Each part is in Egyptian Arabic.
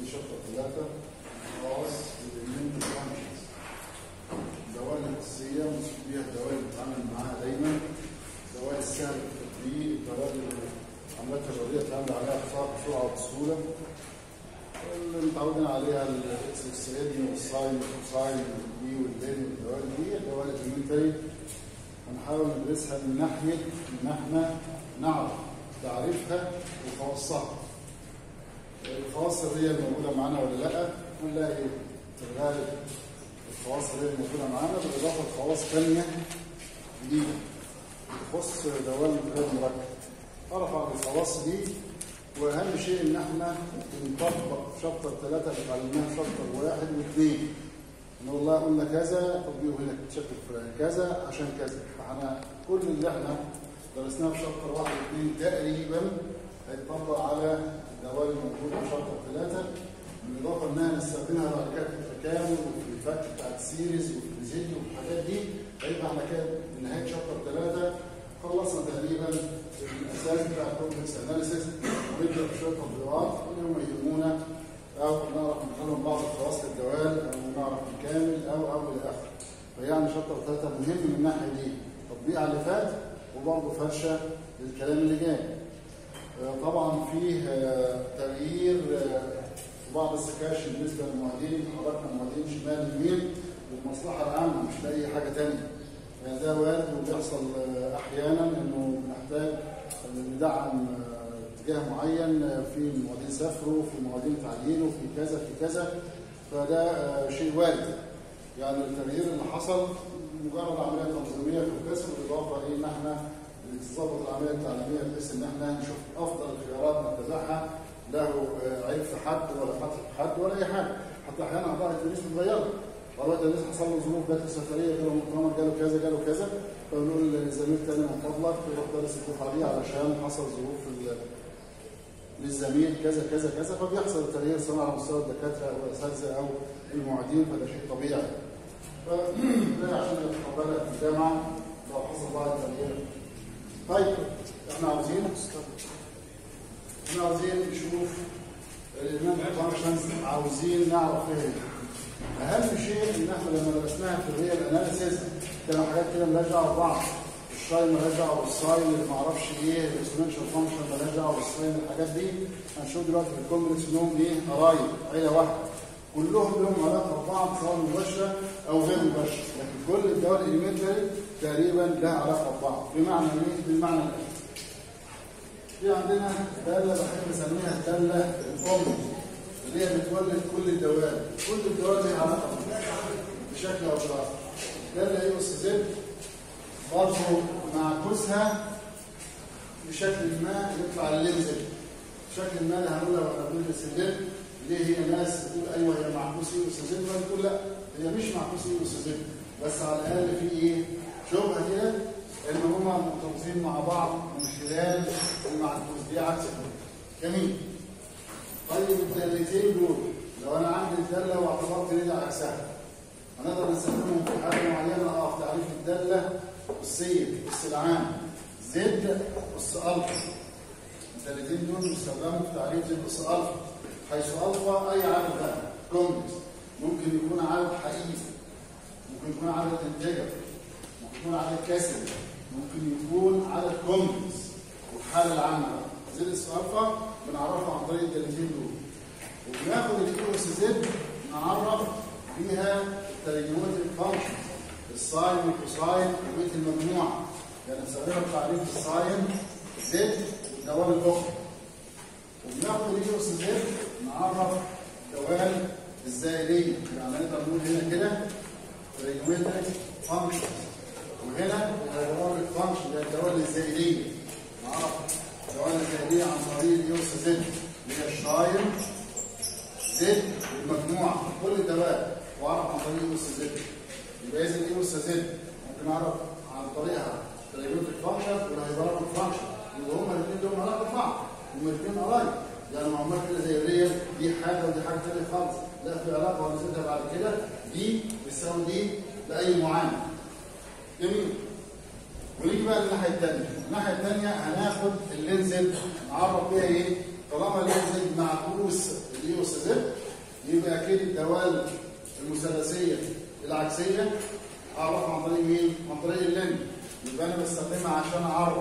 دي شابتر ثلاثة خاص بالإيمنت فانكشنز الدوال الأساسية مسك بيها الدوال اللي بنتعامل معاها دايما الدوال السهل في التطبيق الدوال اللي عملتها الرياضية بتتعامل عليها بسرعة وبسهولة اللي متعودين عليها الاكس اكس ادي والساين والكوساين والبي والبين والدوال دي الدوال الإيمنتري هنحاول ندرسها من ناحية إن احنا نعرف تعريفها وخواصها الخواص الرية الموجودة معانا ولا لأ هنلاقي في الغالب الخواص الرية الموجودة معانا بالإضافة لخواص ثانية جديدة تخص دوال غير مركب أعرف عن الخواص دي وأهم شيء إن احنا نطبق في شابتر ثلاثة اللي اتعلمناه في شابتر واحد واثنين إن والله قلنا كذا تطبيقه هنا بشكل فلاني كذا عشان كذا فاحنا كل اللي احنا درسناه في شابتر واحد واثنين تقريبا هيتطبق على الدوال الموجودة في شابتر ثلاثة بالإضافة إنها نستخدمها بعد كده في التكامل وفي الفك بتاع السيريز وفي الزد والحاجات دي هيبقى احنا كده نهاية شابتر ثلاثة خلصنا تقريبا الأساس بتاع الكومبلكس أناليسيس ونبدأ في شوية تطبيقات كل يوم يهمونا أو نعرف نتكلم بعض الخواص الجوال أو نعرف نكامل أو أو إلى آخره فيعني شابتر ثلاثة مهم من الناحية دي تطبيق على اللي فات وبرضه فرشة للكلام اللي جاي طبعا فيه تغيير في بعض السكاشن بالنسبه للمعيدين حضراتنا المعيدين شمال يمين للمصلحه العامه مش لاي حاجه ثانيه يعني ده وارد وبيحصل احيانا انه نحتاج ندعم اتجاه معين في المعيدين سافروا في معيدين تعيينوا في كذا في كذا فده شيء وارد يعني التغيير اللي حصل مجرد عمليه تنظيميه في القسم بالاضافه الى ان احنا تظبط العمليه التعليميه بحيث ان احنا نشوف افضل الخيارات نتبعها له عيب في حد ولا فتح في حد ولا اي حاجه حتى احيانا اعضاء التدريس بتتغير والله التدريس حصل له ظروف جات له سفريه جاله مؤتمر جاله كذا جاله كذا فبنقول لزميل تاني من فضلك يروح درس الدفعه دي علشان حصل ظروف للزميل كذا كذا كذا فبيحصل التغيير سواء على مستوى الدكاتره او الاساتذه او المعيدين فده شيء طبيعي. فده عشان يتقبلها في الجامعه لو حصل بعض التغيير طيب احنا عاوزين احنا عاوزين نشوف الامام فانكشنز عاوزين نعرف ايه اهم شيء ان احنا لما درسناها في الريال اناليسيس كانوا حاجات كده مالهاش دعوه ببعض الشاين مالهاش دعوه بالساين اللي ما اعرفش ايه الاكسبوننشال فانكشن مالهاش دعوه بالساين الحاجات دي هنشوف دلوقتي في الكومبلكس انهم ايه قرايب عيله واحده كلهم لهم علاقه ببعض سواء مباشره او غير مباشره لكن كل الدول الاليمنتري تقريبا لها علاقه ببعض بمعنى ايه؟ بالمعنى الاتي في عندنا داله بحب اسميها الداله الام اللي هي بتولد كل الدوال كل الدوال لها علاقه بشكل او باخر الداله ايه اس زد برضه معكوسها بشكل ما يطلع اللينز بشكل ما اللي هنقولها واحنا بندرس الليل ليه هي ناس تقول ايوه هي معكوس ايه اس زد ولا تقول لا هي مش معكوس ايه اس زد بس على الاقل في ايه شبهه كده ان هما مرتبطين مع بعض من خلال المعكوس دي عكس جميل طيب الدالتين دول لو انا عندي الداله واعتبرت ان ده عكسها هنقدر نستخدمهم في حاجه معينه اه في تعريف الداله السيد الس العام زد اس الفا الدالتين دول بيستخدموا في تعريف زد اس الفا حيث الفا اي عدد بقى كومبلكس ممكن يكون عدد حقيقي ممكن يكون عدد انتجر ممكن يكون عدد كسر ممكن يكون عدد كومبلكس والحاله العامه زد اس الفا بنعرفها عن طريق الدالتين دول وبناخد الاي اس زد نعرف بيها التريجونومتريك فانكشن الساين والكوساين وبيت المجموعه يعني بنستخدمها في تعريف الساين زد والدوال الاخرى وبناخد الاي اس زد نعرف دوال الزائديه يعني نقدر نقول هنا كده تريجونومتريك فانكشن وهنا الهيدروليك فانكشن اللي هي الدوال الزائديه نعرف الدوال الزائديه عن طريق الاي اس زد اللي هي الشاين زد والمجموعه كل الدوال واعرف عن طريق الاي اس زد يبقى اذا الاي اس زد ممكن اعرف عن طريقها تريجونومتريك فانكشن والهيدروليك فانكشن يبقى هما الاثنين لهم علاقه ببعض هما الاثنين قرايب يعني ما هما كده زي الريال دي حاجه ودي حاجه ثانيه خالص لا في علاقه ونزيدها بعد كده دي بتساوي دي لاي معامل جميل ونيجي بقى للناحيه الثانيه الناحيه الثانيه هناخد اللينزل نعرف بيها ايه طالما اللينزل معكوس الاي اس زد يبقى اكيد الدوال المثلثيه العكسيه اعرفها عن طريق مين؟ عن طريق اللين يبقى انا بستخدمها عشان اعرف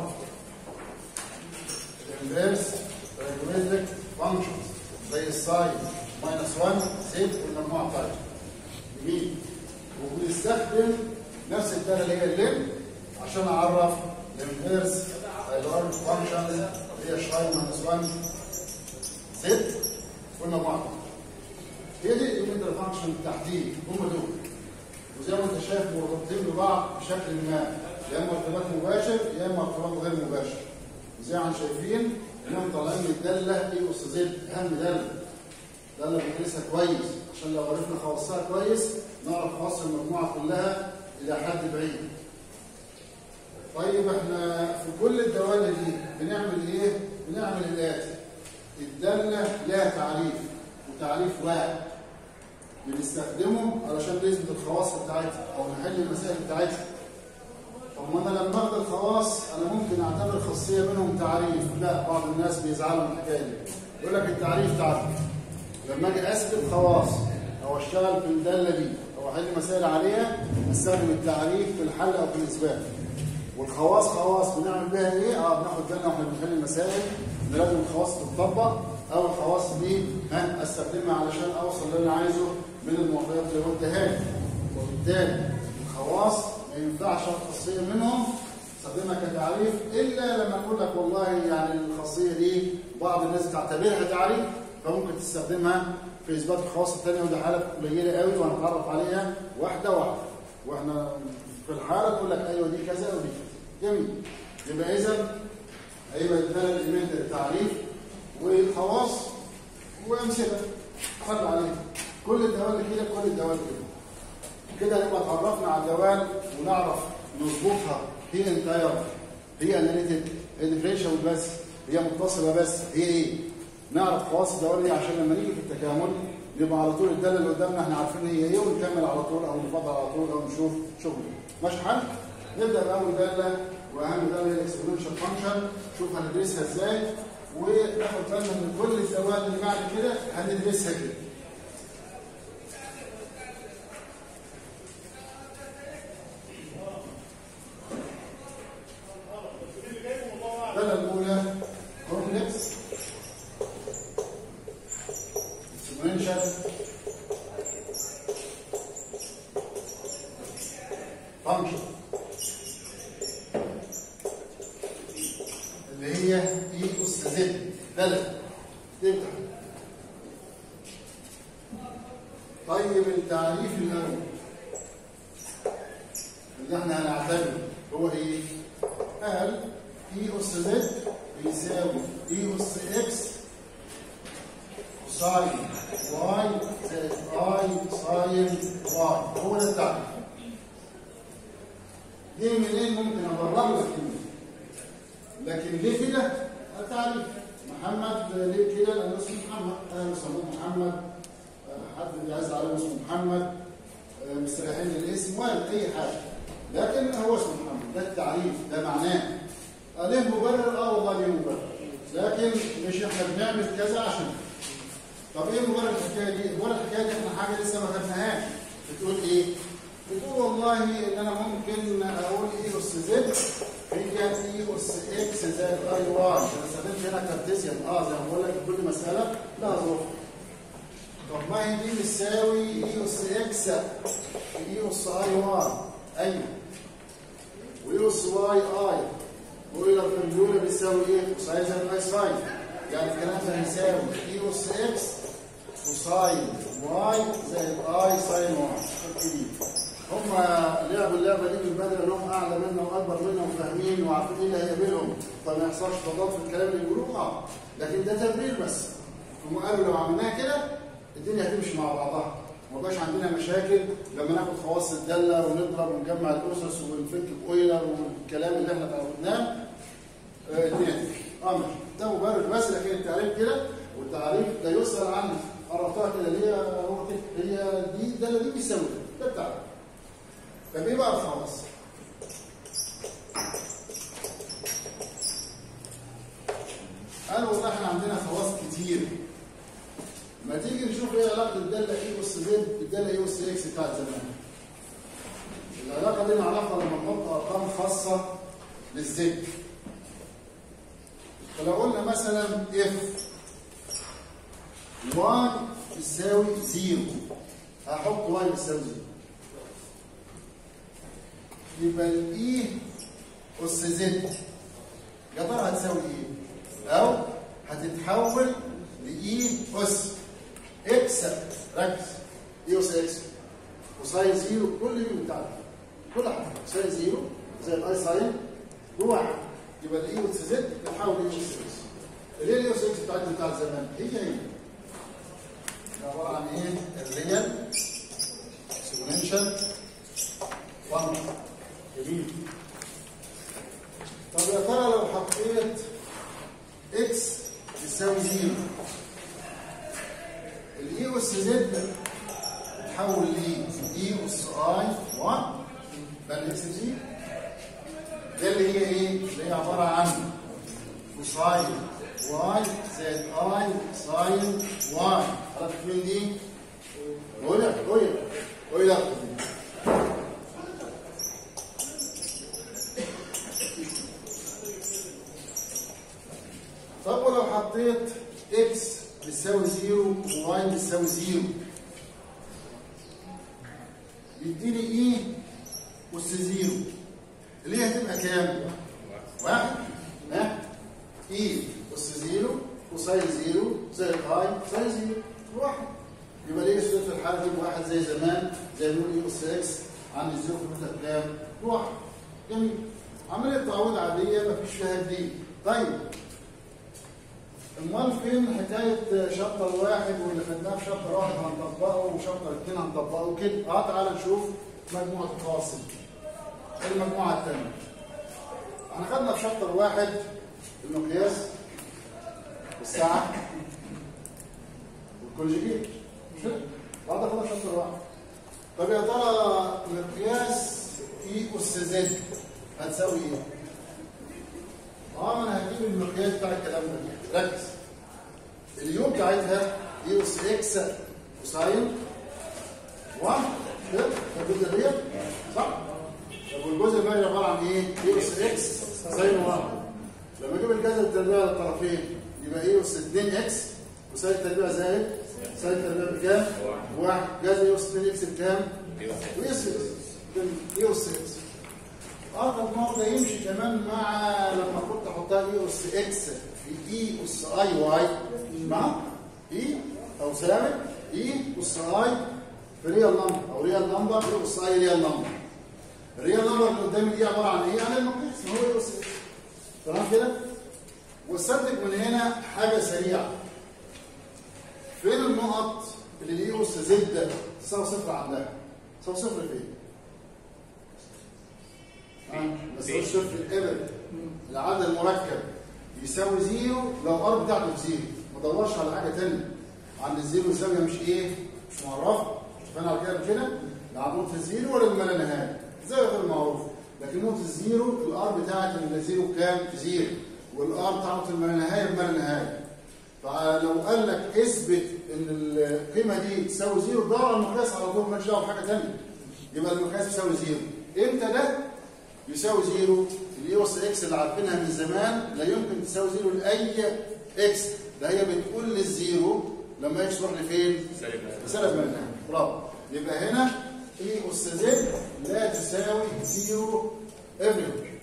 الانفيرس ريجوليتد فانكشنز زي الساين ماينس 1 زد والمجموعه بتاعتها جميل وبنستخدم نفس الداله اللي هي اللين عشان اعرف الانفيرس الارم فانكشن اللي هي شاين ماينس 1 زد والمجموعه بتاعتها هي دي الانتر فانكشن بالتحديد هم دول وزي ما انت شايف مرتبطين ببعض بشكل ما يا اما ارتباط مباشر يا اما ارتباط غير مباشر وزي ما شايفين انهم طالعين من الداله ايه استاذ زيد اهم داله داله بندرسها كويس عشان لو عرفنا خواصها كويس نعرف خواص المجموعه كلها الى حد بعيد طيب احنا في كل الدوال دي بنعمل ايه؟ بنعمل الاتي الداله لها تعريف وتعريف واحد بنستخدمه علشان نثبت الخواص بتاعتها او نحل المسائل بتاعتها طب ما انا لما اخد الخواص انا ممكن اعتبر خاصيه منهم تعريف لا بعض الناس بيزعلوا من الحكايه دي يقول لك التعريف تعريف لما اجي اثبت خواص او اشتغل في الداله دي او احل مسائل عليها استخدم التعريف في الحل او في الاثبات والخواص خواص بنعمل بيها ايه؟ اه بناخد بالنا واحنا بنحل المسائل ان لازم الخواص تتطبق او الخواص دي ها استخدمها علشان اوصل اللي انا عايزه من المعطيات اللي قلتها لي وبالتالي الخواص ما ينفعش خاصيه منهم استخدمها كتعريف الا لما اقول لك والله يعني الخاصيه دي بعض الناس تعتبرها تعريف فممكن تستخدمها في اثبات الخواص الثانيه ودي حاله قليله قوي وهنتعرف عليها واحده واحده واحنا في الحاله تقول لك ايوه دي كذا ودي كذا جميل يبقى اذا هيبقى ادانا الايمان التعريف والخواص وامثله حل عليها كل الدوال كده كل الدوال كده كده نبقى اتعرفنا على الدوال ونعرف نظبطها هي انتاير هي اناليتيك هي ديفرنشال بس هي متصله بس هي ايه نعرف خواص الدوال دي عشان لما نيجي في التكامل نبقى على طول الداله اللي قدامنا احنا عارفين هي ايه ونكمل على طول او نفضل على طول او نشوف شغل ماشي حل نبدا باول داله واهم داله هي الاكسبوننشال فانكشن شوف هندرسها ازاي وناخد بالنا من كل الدوال اللي بعد كده هندرسها كده الداله الاولى كومبلكس اكسبوننشال فانكشن اللي هي اي اس زد داله تفتح طيب التعريف الاول اللي احنا هنعتبره هو ايه؟ قال اي اس زد بيساوي اي اس اكس ساين واي زائد اي ساين واي هو ده التعريف دي منين ممكن ابرر لك لكن ليه كده؟ تعريف محمد ليه كده؟ لانه اسمه محمد انا بسموه محمد حد بيعز عليه اسمه محمد مستريحين للاسم ولا اي حاجه لكن هو اسمه محمد ده التعريف ده معناه ليه مبرر؟ اه والله ليه مبرر لكن مش احنا بنعمل كذا عشان طب ايه مبرر الحكايه دي؟ مبرر الحكايه دي احنا حاجه لسه ما خدناهاش بتقول ايه؟ بتقول والله ان انا ممكن اقول اي اس زد هي اي اس اكس زائد اي واي انا استخدمت هنا كارتيزيان اه زي ما بقول لك كل مساله لها ظروف طب ما هي دي بتساوي اي اس اكس اي اس اي واي ايوه واي اس واي اي وايلر فورمولا بيساوي ايه؟ كوساين زائد اي ساين يعني الكلام ده بيساوي اي اس اكس كوساين واي زائد اي ساين واي هم لعبوا اللعبه دي من بدري انهم اعلى منا واكبر منا وفاهمين وعارفين ايه اللي هيقابلهم فما يحصلش تضاد في الكلام اللي بيقولوه اه لكن ده تبرير بس هم قالوا لو عملناها كده الدنيا هتمشي مع بعضها ما يبقاش عندنا مشاكل لما ناخد خواص الداله ونضرب ونجمع الاسس ونفك باويلر والكلام اللي احنا تعودناه آه الدنيا هتمشي اه ماشي ده مبرر بس لكن التعريف كده والتعريف لا يسال عن عرفتها كده ليه هو كده هي دي الداله دي بيساوي ده التعريف طب ايه بقى الخواص؟ قالوا والله احنا عندنا خواص كتير ما ما تيجي نشوف ايه علاقه الداله اي اس زد بالداله اي اس اكس بتاعت زمان العلاقه دي نعرفها لما نحط ارقام خاصه للزد فلو قلنا مثلا اف 1 يساوي 0 هحط واي يساوي 0 يبقى الاي اس زد يا ترى هتساوي ايه؟ او هتتحول لاي اس اكس ركز اي اس اكس وساين زيرو كل يوم بتاعك كل حاجه ساين زيرو زي الاي ساين بواحد يبقى الاي اس زد تتحول لاي اس اكس ليه الاي اس اكس بتاعتنا بتاع زمان هي هي عباره عن ايه؟ الريال اكسبوننشال 1 جميل طب يا ترى لو حطيت اكس يساوي زيرو الاي اس زد تحول ل اي اس اي 1 بل اكس زيرو ده اللي هي ايه؟ اللي هي عباره عن كوساين واي زائد اي ساين واي عرفت مين دي؟ قولها قولها قولها طب ولو حطيت اكس بتساوي زيرو وواي بتساوي زيرو يديني ايه اس زيرو اللي هي هتبقى كام؟ واحد ها اي اس زيرو وساين زيرو زائد اي ساين زيرو واحد يبقى ليه في الحاله دي واحد زي زمان زي نقول اي اس اكس عند الزيرو في المثل كام؟ واحد جميل عمليه تعويض عاديه مفيش فيها جديد طيب امال فين حكايه شابتر واحد واللي خدناه في شابتر واحد هنطبقه وشابتر اثنين هنطبقه كده اه تعالى نشوف مجموعه الفواصل المجموعه الثانيه احنا خدنا في شابتر واحد المقياس والساعه والكونجيجيت مش كده؟ بعد خدنا شابتر واحد طب يا ترى مقياس اي اس زد هتساوي ايه؟ اه ما انا هجيب المقياس بتاع الكلام ده ركز اليوم بتاعتها اي اس اكس وساين 1 كده الجزء ديت صح؟ طب والجزء الباقي عباره عن ايه؟ اي اس اكس ساين 1 لما اجيب الجذر التربيع للطرفين يبقى اي اس 2 اكس وساين التربيع زائد ساين التربيع بكام؟ واحد جذر اي اس 2 اكس بكام؟ واي اس اكس اي اس اكس اه طب ما هو ده يمشي كمان مع لما كنت احطها اي اس اكس في اي اس اي واي مع اي او ثابت اي اس اي في ريال نمبر او ريال نمبر اي اس اي ريال نمبر الريال نمبر اللي قدامي دي عباره عن ايه؟ عن المقياس ما هو اي اس اكس تمام كده؟ واستنتج من هنا حاجه سريعه فين النقط اللي الاي اس زد تساوي صفر عندها؟ تساوي صفر فين؟ بس هو الشرط الابد العدد المركب يساوي زيرو لو الار بتاعته بزيرو ما دورش على حاجه ثانيه عند الزيرو يساوي مش ايه؟ مش معرفه شوفنا على كده كده لا عند نقطه الزيرو ولا الما لا نهايه زي غير معروف لكن نقطه الزيرو الار بتاعت الزيرو كام؟ زيرو والار بتاعت الما لا نهايه بما لا نهايه فلو قال لك اثبت ان القيمه دي تساوي زيرو دور على المقياس على طول مالكش دعوه بحاجه ثانيه يبقى المقياس يساوي زيرو امتى ده؟ يساوي زيرو الاي اس اكس اللي عارفينها من زمان لا يمكن تساوي زيرو لاي اكس ده هي بتقول للزيرو لما اكس تروح لفين؟ سالب منها برافو يبقى هنا اي اس زد لا تساوي زيرو افريج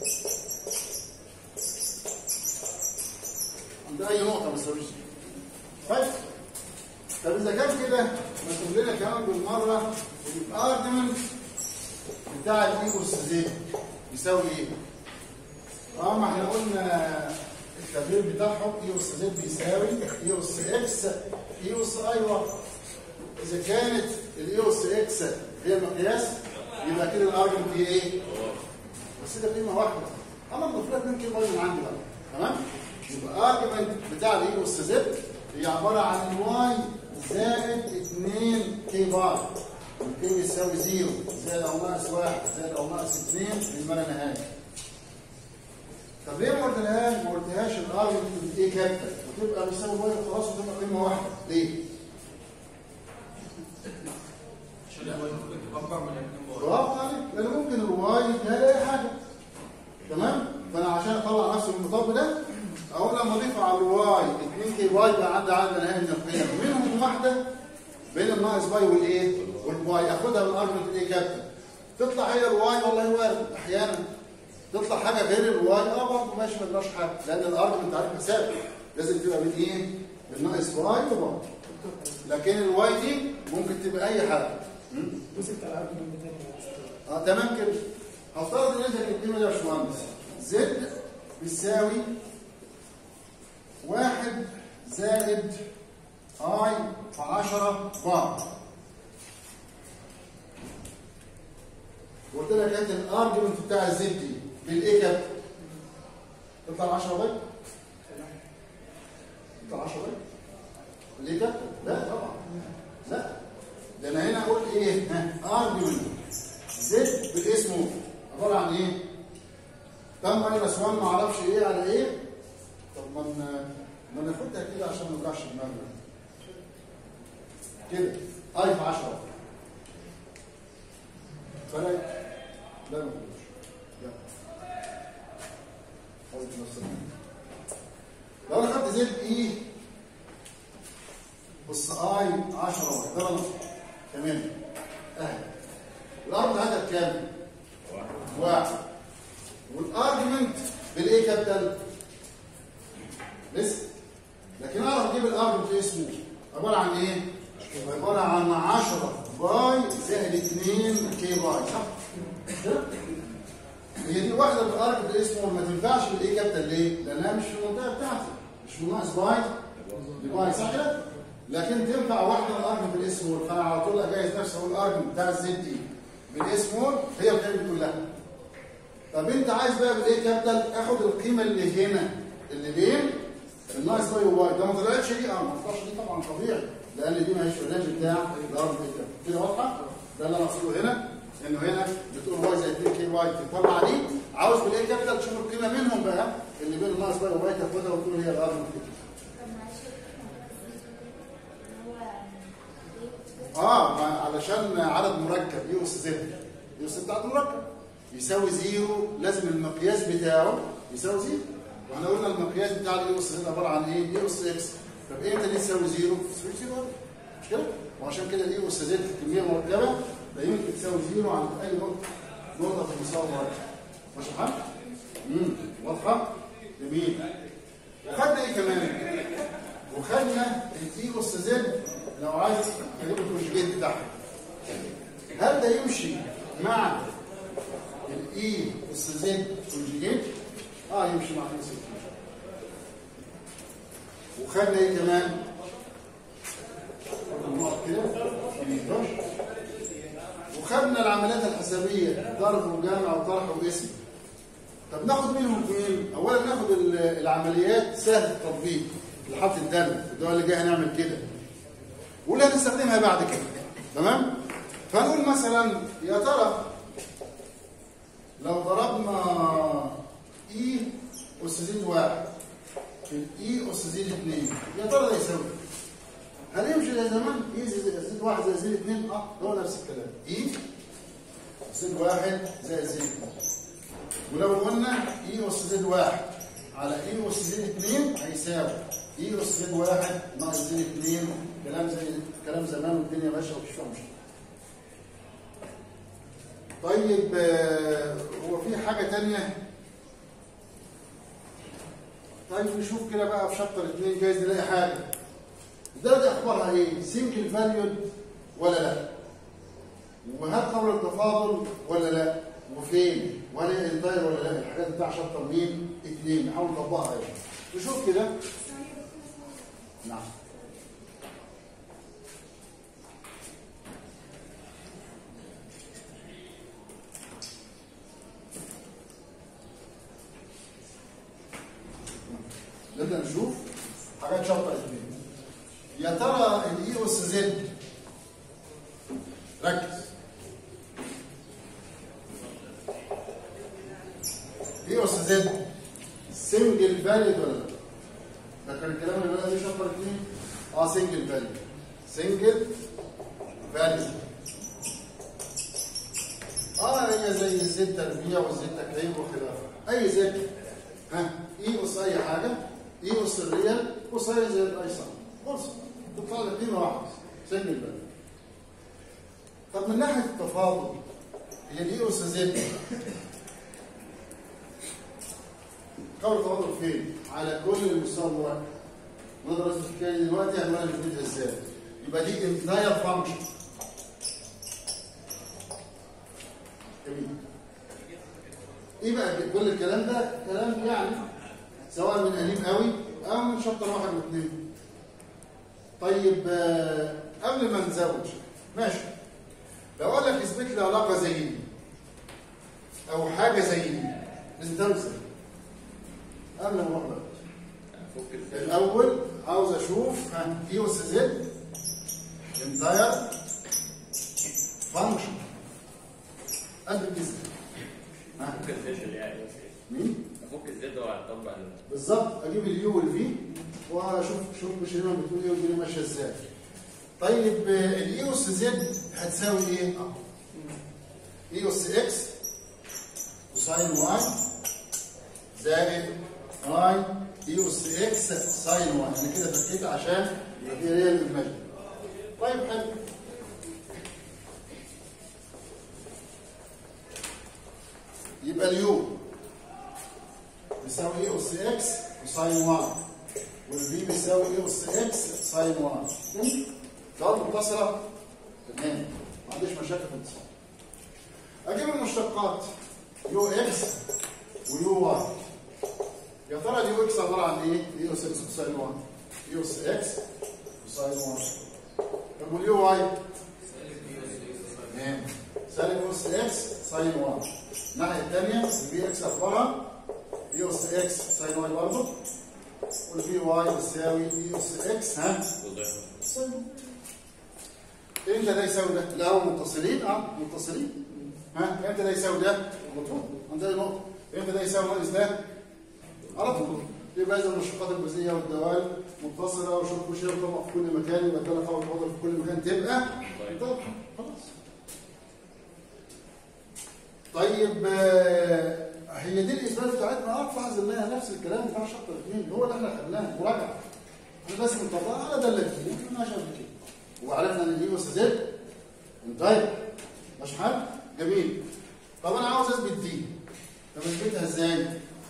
عند اي نقطه ما تساويش طيب طب اذا كان كده ما تقول لنا كمان بالمره الارجمنت بتاع الاي اس زد يساوي ايه؟ اه ما احنا قلنا التغيير بتاعهم اي اس زد بيساوي اي اس اكس اي اس اي واحد اذا كانت الاي اس اكس هي المقياس يبقى كده الارجمنت هي ايه؟ بس ده قيمه واحده انا بضيف لك 2 كيلو من عندي بقى تمام؟ يبقى الارجمنت بتاع الاي اس زد هي عباره عن الواي زائد 2 كي بار الكي يساوي زيرو زائد او ناقص واحد زائد او ناقص اثنين للما لا نهايه. طب ليه ما قلتلهاش ما قلتهاش الار ايه كابيتال وتبقى بيساوي واي وخلاص وتبقى قيمه واحده ليه؟ من القيم منهم واحده بين الناقص باي والايه والواي اخدها من ارجمنت الايه كابتن تطلع هي الواي والله وارد احيانا تطلع حاجه غير الواي اه برضه ماشي ما جراش حاجه لان الارجمنت عارف حساب لازم تبقى من ايه من ناقص واي وواي لكن الواي دي ممكن تبقى اي حاجه م? الجزء بتاع الارجيومنت الثاني اه تمام كده هفترض ان انت الكلمه دي يا باشمهندس زد بيساوي واحد زائد اي في 10 بار قلت لك انت الارجيومنت بتاع الزد دي بالايه كده تطلع 10 بايت تطلع 10 بايت ليه كده لا طبعا لا ده انا هنا قلت ايه ارجيومنت زد بالاسم عباره عن ايه تم ماينس 1 ما اعرفش ايه على ايه طب ما ن- ما ناخدها كده عشان ما نوجعش دماغنا كده اي في 10 فرق لا ما تقولش لا قصدي نفس المعنى. لو انا خدت زد اي بص اي 10 ده غلط تمام اهي الارض هذا بكام؟ واحد والارجمنت بالايه كابيتال؟ لسه لكن اعرف اجيب الارجمنت اسمه عباره عن ايه؟ عباره عن 10 باي زائد 2 كي باي صح؟ كده؟ هي دي واحده بالارجمنت اسمه ما تنفعش بالايه كابيتال ليه؟ لانها مش في المنطقه بتاعتي مش من ناقص باي دي باي صح كده؟ لكن تنفع واحده الارجمنت بالاسم فانا على طول اجهز نفسي اقول الارجمنت بتاع الزد دي بالاسم هي القيمه كلها طب انت عايز بقى بالايه كابيتال اخد القيمه اللي هنا اللي بين الناقص باي وواي ده ما طلعتش دي اه ما طلعش دي طبعا طبيعي لان دي ما هيش الرينج بتاع الارض كده كده واضحه ده اللي انا اقصده هنا انه هنا بتقول واي زائد 2 كي واي تطلع دي عاوز بالايه كابيتال تشوف القيمه منهم بقى اللي بين الناقص باي وواي تاخدها وتقول هي الارض كده طب معلش هو ايه اه ما علشان عدد مركب ايه اس زد ايه اس بتاع المركب يساوي زيرو لازم المقياس بتاعه يساوي زيرو واحنا قلنا المقياس بتاع الاي اس زد عباره عن ايه؟ اي اس اكس طب امتى دي تساوي زيرو؟ تساوي زيرو مش كده؟ وعشان كده الاي اس زد كميه مركبه لا يمكن تساوي زيرو عند اي نقطه نقطه في المساوي مركب ماشي حاجه؟ امم واضحه؟ جميل وخدنا ايه كمان؟ وخدنا الاي اس زد لو عايز تجيب الكونجيجيت بتاعها هل ده يمشي مع الاي اس زد كونجيجيت؟ اه يمشي مع الاي اس زد وخدنا ايه كمان؟ نقط كده 18 وخدنا العمليات الحسابيه ضرب وجمع وطرح واسم طب ناخد منهم اثنين اولا ناخد ال- العمليات سهل التطبيق لحط الدم الدول اللي جاي هنعمل كده واللي هنستخدمها بعد كده تمام فنقول مثلا يا ترى لو ضربنا اي اس زد واحد في الاي اس زد اثنين يا ترى ده يساوي هل يمشي زي زمان اي زد زد واحد زي زد اثنين اه هو نفس الكلام اي زد واحد زي زد اثنين ولو قلنا اي اس زد واحد على اي اس زد اثنين هيساوي اي اس زد واحد ناقص زد اثنين كلام زي كلام زمان والدنيا ماشيه ومفيش فيها مشكله. طيب آه، هو في حاجه تانية طيب نشوف كده بقى في شابتر اثنين جايز نلاقي حاجه ده دي اخبارها ايه؟ سنجل فاليود ولا لا؟ وهل قبل التفاضل ولا لا؟ وفين؟ وهل هي انتاير ولا لا؟ الحاجات بتاع شابتر مين؟ اثنين نحاول نطبقها يعني. نشوف كده نعم نبدا نشوف حاجات شابتر اثنين يا ترى الاي اس زد ركز اي اس زد سنجل فاليد ولا لا؟ ده كان الكلام اللي بقى دي شابتر اثنين اه سنجل فاليد سنجل فاليد اه هي زي الزد تربيع والزد تكعيب وخلافه اي زد ها اي اس اي حاجه اي اس الريال قصير زي الايسر خلص كلمه واحده سجل بقى طب من ناحيه التفاضل هي دي اس زد قول التفاضل فين؟ على كل المستوى المركب ندرس الحكايه دي دلوقتي هنبقى نفيدها ازاي يبقى دي انتاير فانكشن جميل ايه بقى كل الكلام ده كلام يعني سواء من قديم قوي او من شابتر واحد واثنين طيب آه، قبل ما نزود ماشي لو قال لك اثبت لي علاقه زي دي او حاجه زي دي لازم توزن قبل ما نروح بقى فك ازاي الاول عاوز اشوف ها اي اس زد انتاير فانكشن قد الجزء ها افك الزد اللي هي اس مين افك الزد واطبق ال- بالظبط اجيب اليو والفي واشوف شوف مش هنا بتقول ايه والدنيا ماشيه ازاي طيب الاي اس زد هتساوي ايه؟ اي اس اكس وساين واي زائد اي اي اس اكس ساين واي انا كده فكيت عشان يبقى في ريال المجد طيب حلو يبقى اليو بيساوي ايه اس اكس وساين واي والفي بيساوي ايه اس اكس ساين واي جميل ده متصله تمام ما عنديش مشاكل في الاتصال اجيب المشتقات يو اكس ويو واي يا ترى اليو اكس عباره عن ايه؟ ايه اس اكس وساين واي يو اس اكس وساين واي طب واليو واي تمام سالب اس اكس ساين واي الناحيه الثانيه الفي اكس اخبارها اي اس اكس ساين واي برضه والفي واي بتساوي اي اس اكس ها وضعف. ساين امتى ده يساوي ده؟ لا هم متصلين اه متصلين ها امتى ده يساوي ده؟ على طول عندنا نقطه امتى ده يساوي ناقص ده؟ على طول يبقى اذا المشتقات الجزئيه والدوال متصله وشرط وشير طبق في كل مكان يبقى ده قوي تفاضل في كل مكان تبقى طيب خلاص طيب آه، هي دي الاثبات بتاعتنا اه تلاحظ ان هي نفس الكلام بتاع شابتر اثنين هو اللي احنا خدناه مراجعه احنا بس بنطبقها على ده اللي فيه ماشي قبل كده وعرفنا ان دي اس زد طيب مش حل جميل طب انا عاوز اثبت دي طب اثبتها ازاي؟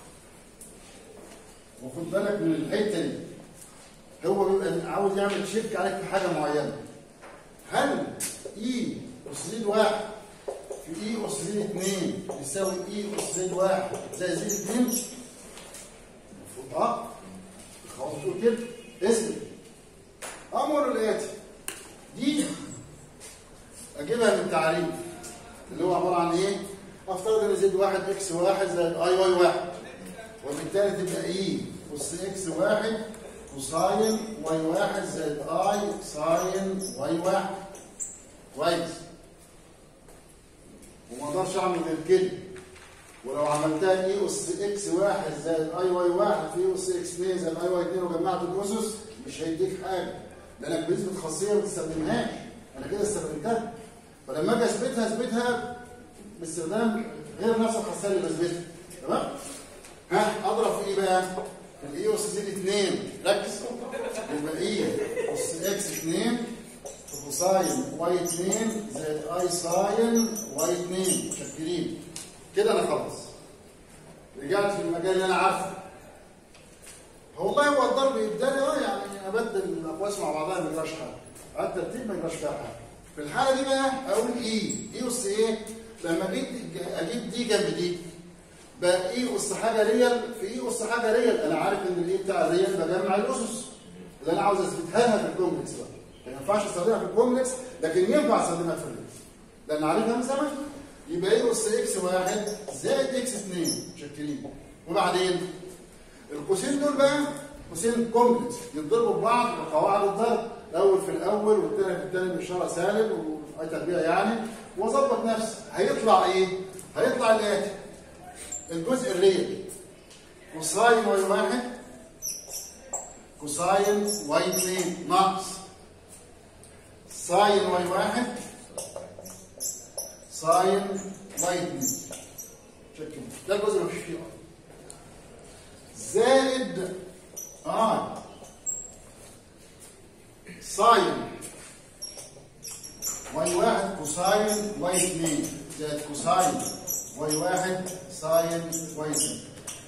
وخد بالك من الحته دي هو بيبقى عاوز يعمل تشيك عليك في حاجه معينه هل اي اس زد واحد في اي اس زد 2 يساوي اي اس زد 1 زائد زد 2 المفروض اه خلاص تقول كده اثبت امر الاتي دي اجيبها من التعريف اللي هو عباره عن ايه؟ افترض ان زد 1 اكس 1 زائد اي واي 1 وبالتالي تبقى اي اس اكس 1 كوساين واي 1 زائد اي ساين واي 1 كويس وما اقدرش اعمل غير كده ولو عملتها اي اس اكس واحد زائد اي واي واحد في اس اكس 2 زائد اي واي 2 وجمعت الاسس مش هيديك حاجه لانك بتثبت خاصيه ما بتستخدمهاش انا كده استخدمتها فلما اجي اثبتها اثبتها باستخدام غير نفس الخاصيه اللي بثبتها تمام؟ ها اضرب في ايه بقى؟ في الاي اس زد 2 ركز يبقى اي اس اكس 2 كوساين واي 2 زائد اي ساين واي 2 متشكرين كده انا خلاص رجعت في المجال اللي انا عارفه والله هو الضرب ابدالي اه يعني ابدل الاقواس مع بعضها ما يجراش حاجه على الترتيب ما يجراش فيها حاجه في الحاله دي بقى اقول اي اي اس ايه لما جيت اجيب دي جنب دي بقى اي اس حاجه ريال في اي اس حاجه ريال انا عارف ان الاي بتاع الريال بجمع الاسس اللي انا عاوز اثبتها لها في الكومبلكس بقى ما ينفعش استخدمها في الكومبلكس لكن ينفع استخدمها في الريال لان عارفها من زمان يبقى ايه اس اكس واحد زائد اكس 2 متشكرين وبعدين القوسين دول بقى قوسين كومبلكس يتضربوا ببعض بقواعد الضرب الاول في الاول والثاني في الثاني باشاره سالب واي تربيه يعني واظبط نفسي هيطلع ايه؟ هيطلع الاتي الجزء الريال كوساين واي واحد كوساين واي 2 ناقص ساين واي واحد ساين واي 2 شكل ده الجزء اللي مفيش فيه ار زائد ار ساين واي واحد كوساين واي اثنين زائد كوساين واي واحد ساين واي اثنين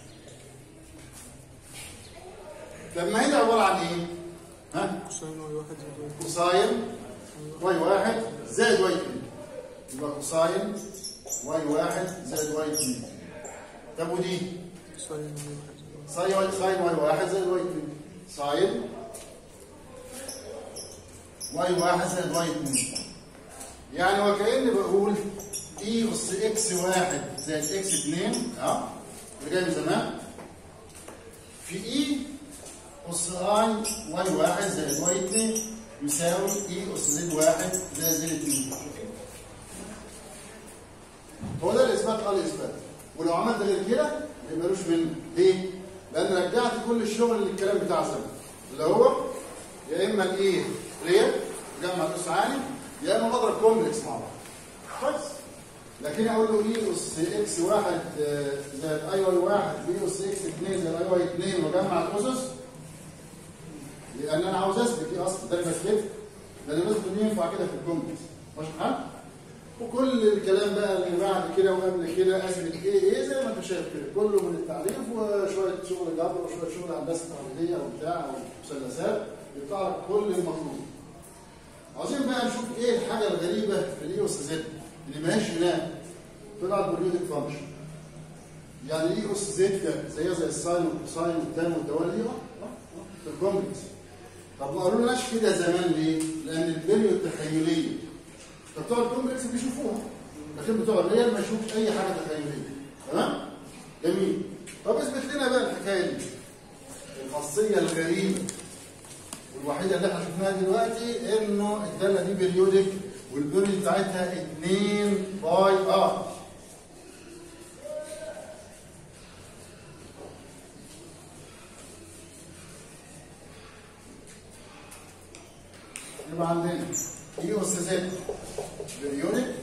لما هنا عبارة عن ايه؟ ها؟ كوساين واي واحد زائد واي كوساين واي واحد زائد واي اثنين يبقى كوساين واي واحد زائد واي اثنين طب ودي؟ كوساين واي واحد زائد ساين واي واي ساين واي واحد زائد واي اثنين ساين واي واحد زائد واي اثنين يعني وكأني بقول اي اس اكس واحد زائد اكس اثنين اه اللي جاي من زمان في اي اس اي واي واحد زائد واي اثنين يساوي اي اس زد واحد زائد زد اثنين هو ده الاثبات اه الاثبات ولو عملت غير كده ما يبقالوش منه ليه؟ لان رجعت كل الشغل للكلام بتاع زمان اللي هو يا اما الايه ريال جمع اس عالي يا اما بضرب كومبلكس مع بعض كويس لكن اقول له اي اس اكس واحد آه، زائد اي واي واحد بي اس اكس اثنين زائد اي واي اثنين واجمع الاسس لان انا عاوز اثبت ايه اصلا ده اللي بثبته ده اللي بثبت إن ينفع كده في الكومبلكس ماشي الحال؟ وكل الكلام بقى اللي بعد كده وقبل كده اثبت ايه ايه زي ما انت شايف كده كله من التعريف وشويه شغل جبر وشويه شغل هندسه تعريفيه او بتاع او مثلثات يطلع لك كل المطلوب عاوزين بقى نشوف ايه الحاجه الغريبه في الاي اس زد اللي ماهيش هناك طلعت بريودك فانكشن يعني الاي اس زد ده زيها زي الساين والكوساين والتان والدوال دي اه اه اه في الكومبلكس طب ما قالولناش كده زمان ليه؟ لان البريو التخيليه طب بتوع الكومبلكس بيشوفوها لكن بتوع الريال ما يشوفش اي حاجه تخيليه تمام؟ جميل طب اثبت لنا بقى الحكايه دي الخاصيه الغريبه والوحيده اللي احنا شفناها دلوقتي انه الداله دي بيريودك والبيريود بتاعتها 2 باي ار يبقى عندنا اي اس زد بيريودك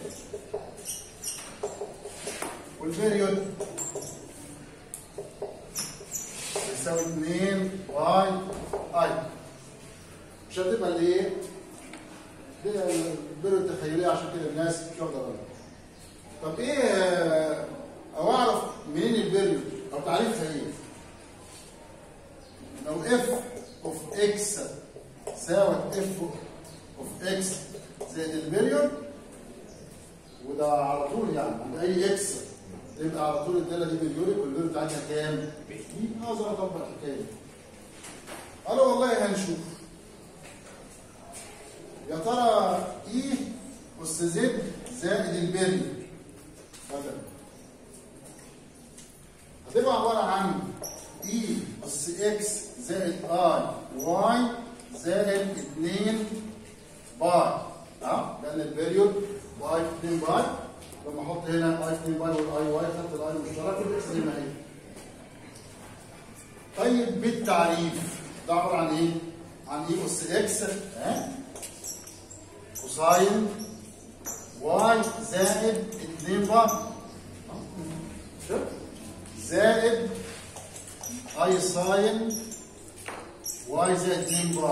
والبيريود يساوي 2 باي اي مش هتبقى الايه؟ دي البيريود التخيليه عشان كده الناس مش واخده بالها. طب ايه آه، او اعرف منين البيريود او تعريفها ايه؟ لو اف اوف اكس ساوت اف اوف اكس زائد البيريود وده على طول يعني عند اي اكس يبقى على طول الداله دي بيريودك والبيريود بتاعتها كام؟ دي اقدر اطبق الحكايه دي. قالوا والله هنشوف يا ترى ايه اس زد زائد البيريود مثلا هتبقى عباره عن اي اس اكس زائد اي واي زائد 2 باي اه لان البيريود باي 2 باي لما احط هنا اي 2 باي والاي واي خدت الاي المشترك والاكس زي ما هي طيب بالتعريف ده عباره عن ايه؟ عن اي اس اكس ها كوساين واي زائد 2 باي شوف زائد اي ساين واي زائد 2 باي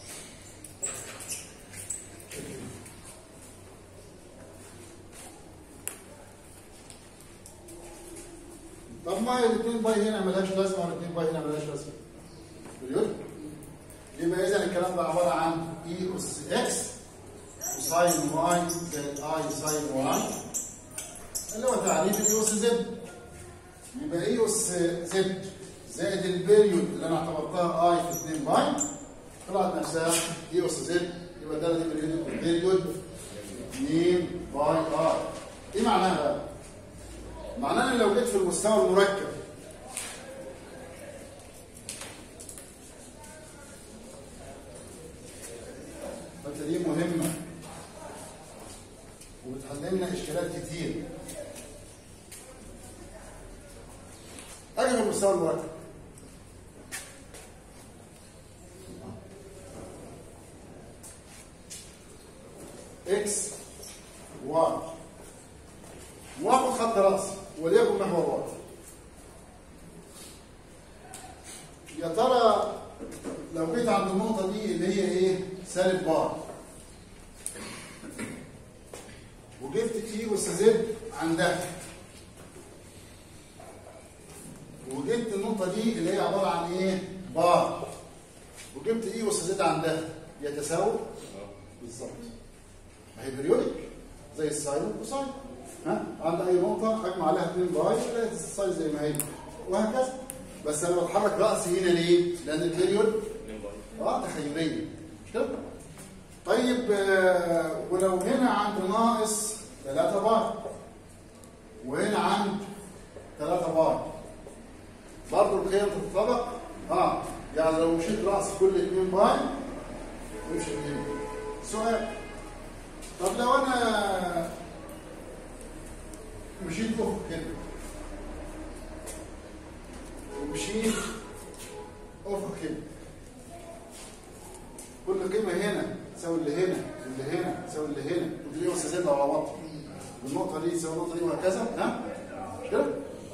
طب ما الاثنين باي هنا ملهاش لازمه والاثنين باي هنا ملهاش لازمه بيقول يبقى اذا الكلام ده عباره عن اي اس اكس وساين واي زائد اي ساين واي اللي هو تعريف الاي اس زد يبقى اي اس زد زائد البيريود اللي انا اعتبرتها اي في 2 باي طلعت نفسها اي اس زد يبقى ده دي بيريود بيريود 2 باي ار ايه معناها بقى؟ معناها ان لو جيت في المستوى المركب الحته دي مهمه وبتحل لنا اشكالات كتير اجي في المستوى المركب اكس واي واخد خط راسي وليكن محور واي يا ترى لو جيت عند النقطه دي اللي هي ايه سالب باي وجبت اي اس زد عندها وجبت النقطة دي اللي هي عبارة عن ايه؟ بار وجبت اي اس زد عندها يتساووا بالظبط ما هي بريودك زي الساين والكوساين ها عند اي نقطة اجمع عليها 2 باي الاقي الساين زي ما هي وهكذا بس انا بتحرك راسي هنا ليه؟ لان البريود اه تخيليه مش كده؟ طيب آه، ولو هنا عند ناقص 3 بار وهنا عند 3 بار برضه القيم تتطابق اه يعني لو مشيت راس كل 2 باي يمشي 2 سؤال طب لو انا مشيت افق كده ومشيت افق كده كل قيمه هنا تساوي اللي هنا واللي هنا تساوي اللي هنا ودي بس زي لو عوضت والنقطه دي تساوي النقطه دي وهكذا ها مش كده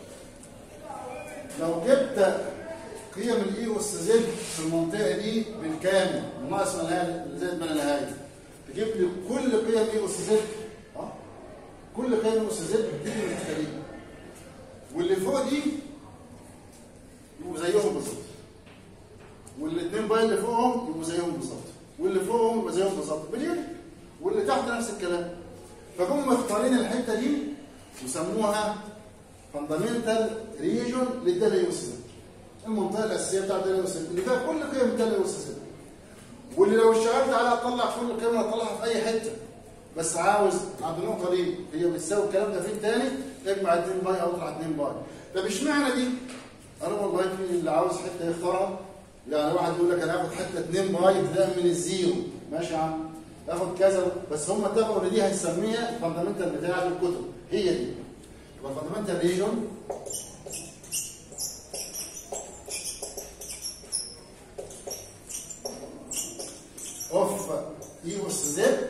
لو جبت قيم الاي اس زد في المنطقه دي بالكامل ناقص ما نهايه زائد ما لا نهايه تجيب لي كل قيم اي اس زد اه كل قيم اي اس زد تيجي من التالي واللي فوق دي يبقوا زيهم بالظبط والاثنين باي اللي فوقهم يبقوا زيهم بالظبط واللي فوقهم يبقوا زيهم بالظبط باليونت واللي تحت نفس الكلام فهم مختارين الحته دي وسموها فاندامنتال ريجون للداتا يوسف المنطقه الاساسيه بتاعت الداتا يوسف اللي فيها كل قيم الداتا يوسف واللي لو اشتغلت عليها اطلع كل قيمه اطلعها في اي حته بس عاوز عند النقطه دي هي بتساوي الكلام ده فين تاني اجمع 2 باي او اطلع 2 باي طب اشمعنى دي؟ انا والله في اللي عاوز حته يختارها يعني واحد يقول لك انا هاخد حته 2 باي ابتداء من الزيرو ماشي يا عم اخد كذا بس هم اتفقوا ان دي هنسميها الفاندامنتال بتاعت الكتب هي دي يبقى الفاندامنتال ريجون اوف اي اس زد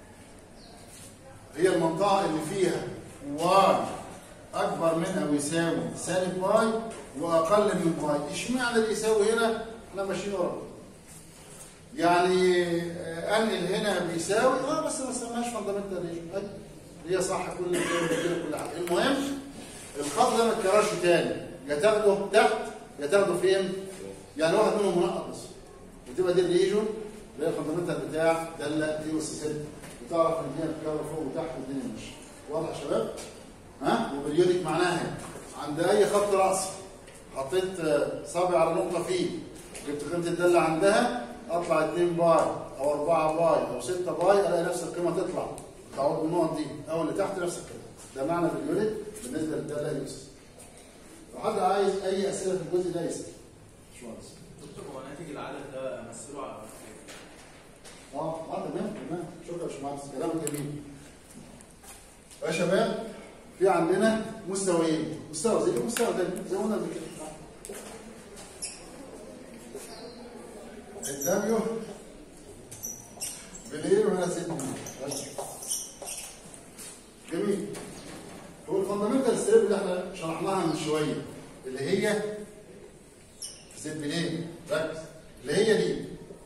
هي المنطقه اللي فيها واي اكبر من او يساوي سالب باي واقل من باي اشمعنى اللي يساوي هنا احنا ماشيين ورا يعني آه، انقل هنا بيساوي اه بس ما اسمهاش فاندامنتال ريجون هي صح كل الكلام ده كل حاجه المهم الخط ده ما يتكررش تاني يا تاخده تحت يا تاخده فين يعني واحد منهم منقط بس وتبقى دي الريجون اللي هي الفاندامنتال بتاع داله دي اس ست وتعرف ان الدنيا بتتكرر فوق وتحت والدنيا ماشيه واضح يا شباب ها وبريودك معناها عند اي خط راسي حطيت آه، صابع على نقطه فيه جبت قيمه الداله عندها اطلع 2 باي او 4 باي او 6 باي الاقي نفس القيمه تطلع تعوض بالنقط دي او اللي تحت نفس الكلام ده معنى باليونت بالنسبه للداله يوسف لو حد عايز اي اسئله في الجزء ده يسال باشمهندس دكتور هو ناتج العدد ده امثله على اه اه تمام تمام شكرا يا باشمهندس كلام جميل يا شباب في عندنا مستويين مستوى زي مستوى ده زي ما قلنا قبل كده الدبليو بالليل وهنا ست ماشي جميل هو الفاندامنتال ستريب اللي احنا شرحناها من شويه اللي هي ست بلين ركز اللي هي دي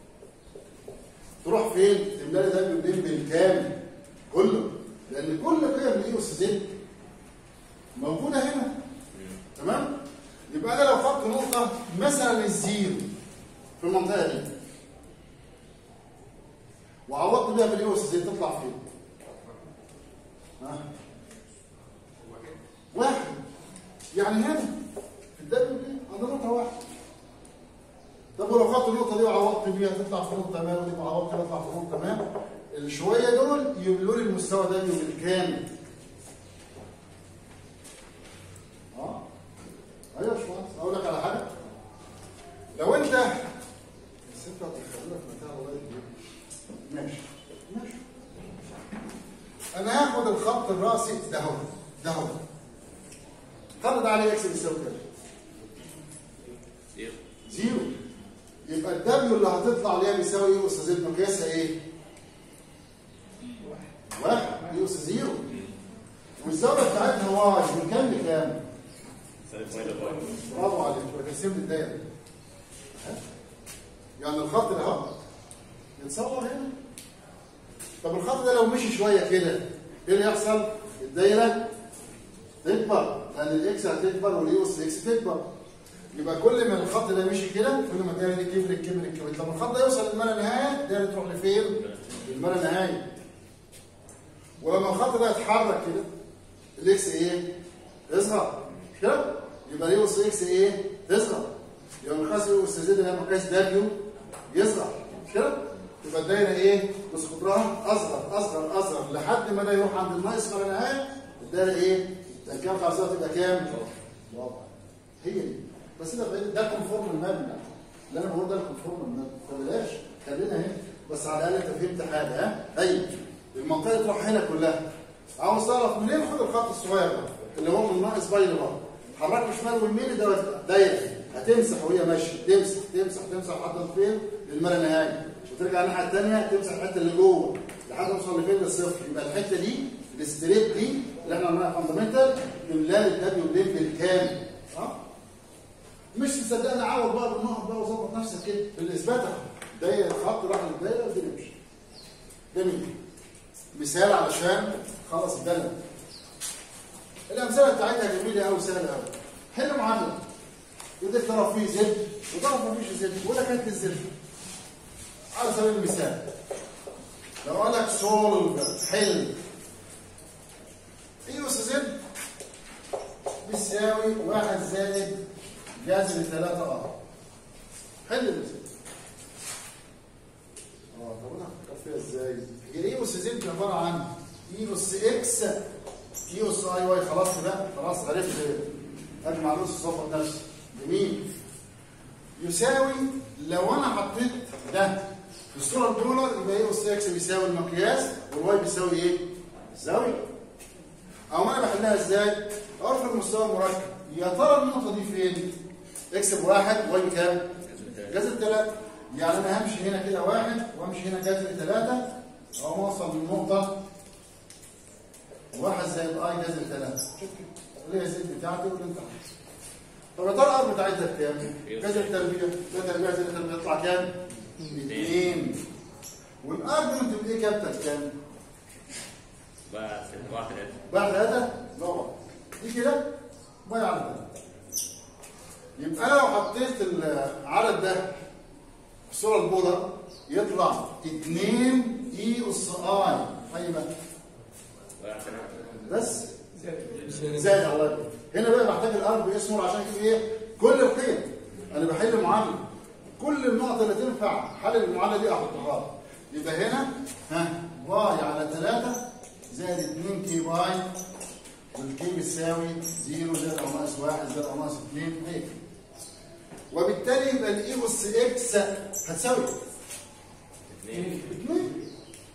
تروح فين؟ تملى لي ده بالبين بالكامل كله لان كل قيم الاي اس زد موجوده هنا تمام؟ يبقى انا لو خدت نقطه مثلا الزيرو في المنطقه دي وعوضت بيها بالاي اس زد تطلع فين؟ ها؟ واحد يعني هنا في الدبل دي عند نقطه واحد طب ولو خدت النقطه دي وعوضت بيها تطلع في نقطه ما ودي وعوضت تطلع في نقطه ما الشويه دول يملوا لي المستوى ده بالكامل اه ايوه يا باشمهندس اقول لك على حاجه لو انت الست هتخلينا في مكان الله يهديك ماشي ماشي انا هاخد الخط الراسي ده اهو ده اهو فرض عليه اكس بيساوي كام؟ زيرو زيرو يبقى الدبليو اللي هتطلع عليها بيساوي ايه استاذ مقياسها ايه؟ واحد ايه استاذ زيرو والزاويه بتاعتها واي من كام لكام؟ سالب ماينس باي برافو عليك يبقى ترسم لي الدايره ها؟ يعني الخط ده اهو يتصور هنا طب الخط ده لو مشي شويه كده ايه اللي يحصل؟ الدايره تكبر لان الاكس هتكبر واليو اس اكس تكبر يبقى كل ما الخط ده مشي كده كل ما الدايره دي كبرت كبرت كبرت لما الخط ده يوصل للما لا نهايه الدايره تروح لفين؟ للما لا نهايه ولما الخط ده يتحرك كده الاكس ايه؟ يصغر مش كده؟ يبقى اليو اس اكس ايه؟ تصغر يبقى مقياس يو اس زد اللي هي مقياس دبليو يصغر مش كده؟ يبقى الدايره ايه؟ بس قطرها اصغر اصغر اصغر لحد ما ده يروح عند الناقص ما لا نهايه الدايره ايه؟ ده كام خمسة تبقى كام؟ واضح هي دي بس ده ده كونفورم المبنى اللي انا بقول ده الكونفورم المبنى فبلاش خلينا هنا بس على الاقل انت فهمت حاجه ها؟ ايوه المنطقه تروح هنا كلها عاوز تعرف منين خد الخط الصغير ده اللي هو من ناقص باي لبره حركه شمال ويمين ده دايره هتمسح وهي ماشيه تمسح تمسح تمسح لحد فين؟ للملا نهائي وترجع الناحيه الثانيه تمسح الحته اللي جوه لحد ما توصل لفين للصفر يبقى الحته دي الستريت دي اللي احنا قلناها فاندمنتال املال الدبليو بلين بالكامل صح؟ مش تصدقني عاود بقى بالنقط بقى وظبط نفسك كده بالاثبات اهو دايره الخط راح للدايره والدنيا مشي جميل مثال علشان خلص الدلع الامثله بتاعتها جميله قوي سهله قوي حل معادله يقول لك طرف فيه زد وطرف ما فيش زد ولا كانت الزد على سبيل المثال لو قال لك سولف حل اي اس زد بيساوي واحد زائد جذر 3 ار حل المثال اه طب انا هفكر فيها ازاي؟ هي ايه اس زد عباره عن اي اس اكس اي اس اي واي خلاص كده خلاص عرفت اجمع نص صفر نفسي جميل يساوي لو انا حطيت ده في الصوره الدولار يبقى ايه اس اكس بيساوي المقياس والواي بيساوي ايه؟ الزاويه او انا بحلها ازاي؟ ارفع المستوى المركب يا ترى النقطه دي فين؟ اكس بواحد واي بكام؟ جذر ثلاثه يعني انا همشي هنا كده واحد وامشي هنا جذر ثلاثه او ما اوصل للنقطه واحد زائد اي جذر ثلاثه شوف كده اللي هي زد بتاعتي واللي انت عايزه طب يا ترى الار بتاعتها بكام؟ جذر تربيع جذر تربيع زائد تربيع يطلع كام؟ اثنين والارجمنت بايه كابتن كام؟ بقى واحد ثلاثة بعد ثلاثة ضرب دي كده باي على ده يبقى انا لو حطيت العدد ده في الصوره البيضاء يطلع 2 اي اس اي اي بقى واحد ثلاثة بس زائد الله يبارك هنا بقى بحتاج الار باسمه عشان اجيب ايه كل القيم انا بحل معادله كل النقط اللي تنفع حل المعادله دي احطها يبقى هنا ها باي على 3 زائد 2 كي باي والكي بتساوي 0 زائد او ناقص 1 زائد او ناقص 2 هيك وبالتالي يبقى الاي اس اكس هتساوي اثنين 2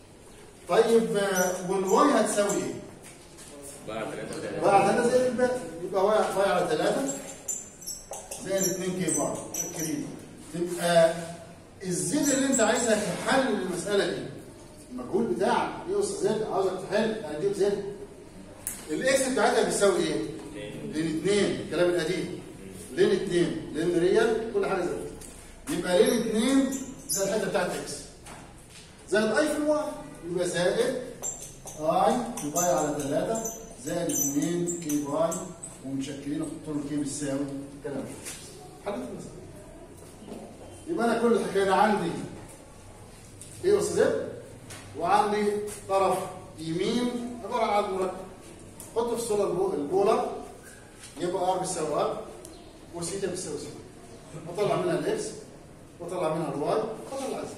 طيب آه، والواي هتساوي ايه؟ بقى ثلاثة ثلاثة بعد هذا زائد الباقي يبقى واي واي على 3 زائد 2 كي بار شكرين تبقى الزيد اللي انت عايزها في حل المساله دي المجهول بتاعك ايه يا استاذ زيد عاوزك تحل انا اجيب زيد الاكس بتاعتها بيساوي ايه؟ اثنين لين 2 الكلام القديم لين 2 لين ريال كل حاجه زي كده يبقى لين 2 زي الحته بتاعت اكس زائد اي في الواي يبقى زائد اي في باي على 3 زائد 2 كي باي ومتشكلين احط له كي بيساوي الكلام ده حلت المساله يبقى انا كل الحكايه ده عندي ايه يا استاذ وعندي طرف يمين عباره عن مركب حط في الصوره البو- البولر يبقى ار بيساوي ار وسيتا بيساوي سيتا اطلع منها الاكس واطلع منها الواي واطلع العزم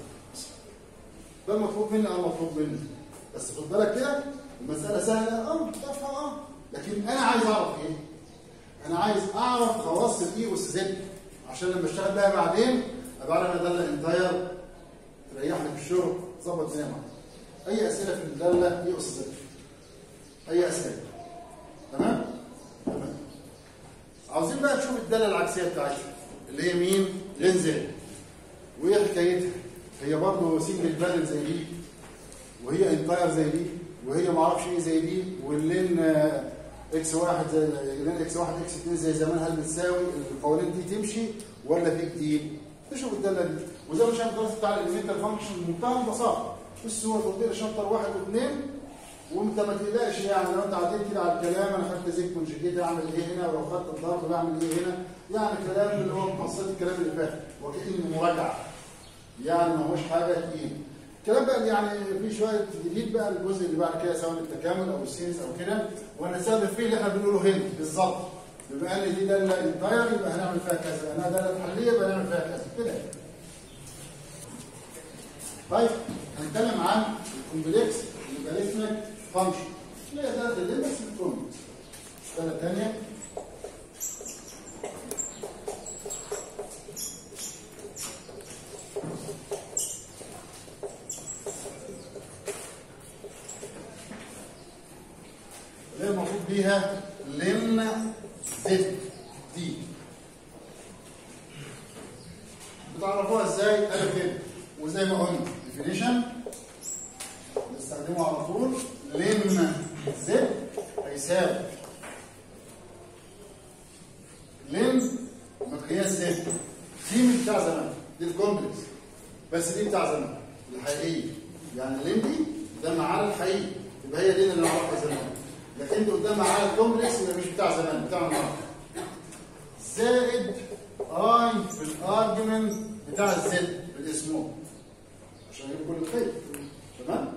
ده المطلوب مني اه المطلوب مني بس خد بالك كده المساله سهله اه تافهه اه لكن انا عايز اعرف ايه؟ انا عايز اعرف خواص الاي واس زد عشان لما اشتغل بيها بعدين ابقى اعرف ان ده الانتاير تريحني في الشغل ظبط الدنيا معاك اي اسئله في الداله اي واس زد اي اسئله تمام؟ تمام عاوزين بقى نشوف الداله العكسيه بتاعتها اللي هي مين؟ لينزل وايه حكايتها؟ هي برضه سنجل بالانس زي دي وهي انتاير زي دي وهي ما اعرفش ايه زي دي واللين آه، اكس واحد زي لين اكس واحد اكس 2 زي زمان هل بتساوي القوانين دي تمشي ولا في جديد؟ نشوف الداله دي وزي ما شايف الدرس بتاع الاليمنتال فانكشن بمنتهى البساطه السهوله تطبيق شابتر واحد واثنين وانت ما تقلقش يعني لو انت عديت كده على الكلام انا خدت زيت كونجيجيت اعمل ايه هنا ولو خدت الضرب بعمل ايه هنا يعني الكلام اللي هو مقصد الكلام اللي فات وكانه مراجعه يعني ما هوش حاجه تقيل الكلام بقى يعني في شويه جديد بقى الجزء اللي بعد كده سواء التكامل او السينس او كده وهنستخدم فيه اللي احنا بنقوله هنا بالظبط بما ان دي داله انتاير يبقى هنعمل فيها كذا لانها داله محليه يبقى هنعمل فيها كذا كده طيب هنتكلم عن الكومبلكس لوغاريتمك فانكشن اللي هي داله اللي بس بتكون داله ثانيه اللي هي المفروض بيها لن زد دي بتعرفوها ازاي الف كده وزي ما قلنا ديفينيشن نستخدمه على طول لن زد هيساوي لن مقياس زد دي مش بتاع زمان دي الكومبلكس بس دي بتاع زمان الحقيقيه يعني لن دي ده معانا الحقيقي يبقى هي دي اللي نعرفها زمان لكن انت قدام معانا الكومبلكس يبقى مش بتاع زمان بتاع النهارده زائد اي في الارجمنت بتاع الزد بالاسمه عشان يجيب كل الخير تمام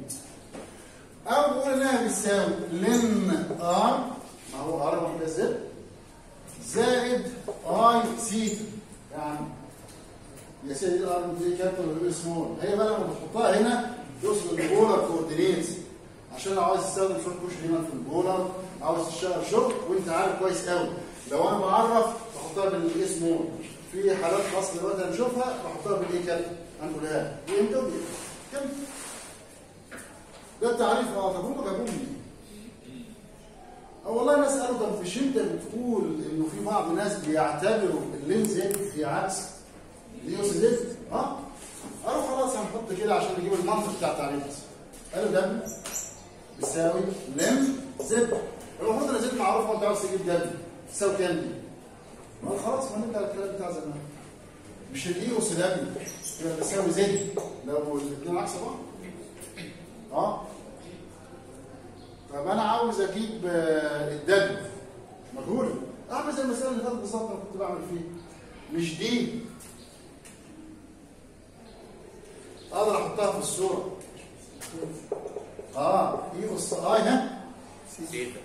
او بقول انها بتساوي لن ار ما هو ار واحده زد زائد اي سيتا يعني يا سيدي الارم دي كابيتال ولا سمول هي بقى لما بتحطها هنا يوصل البولار كوردينيتس عشان لو عايز تستخدم شورت بوش هنا في البولر عاوز تشتغل شورت وانت عارف كويس قوي لو انا بعرف بحطها بالايه سمول في حالات خاصه دلوقتي هنشوفها بحطها بالايه كابيتال هنقولها وامتى ودي كم ده التعريف اه طب هم جابوه منين؟ اه والله انا اساله طب مش انت بتقول انه في بعض الناس بيعتبروا اللين زد في عكس ليوس زد اه قالوا خلاص هنحط كده عشان نجيب المنطق بتاع التعريف بس قالوا ده بيساوي لم زد المفروض ان زد معروفه وانت عاوز تجيب ده تساوي كام دي؟ ما خلاص ما نرجع للكلام بتاع زمان مش الايوس ده يبقى بيساوي زد لو الاثنين عكس بعض اه طب انا عاوز اجيب آه، الدم مجهول اعمل زي المساله اللي فاتت بالظبط انا كنت بعمل فيه مش دي اقدر احطها في الصوره اه اي اس اي ها سيتا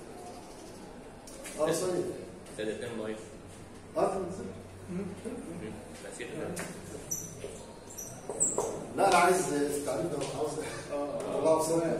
اه صحيح زائد 2 باي اه في المسألة. لا سيتا لا انا عايز التعريف ده عاوز اه الله بصراحه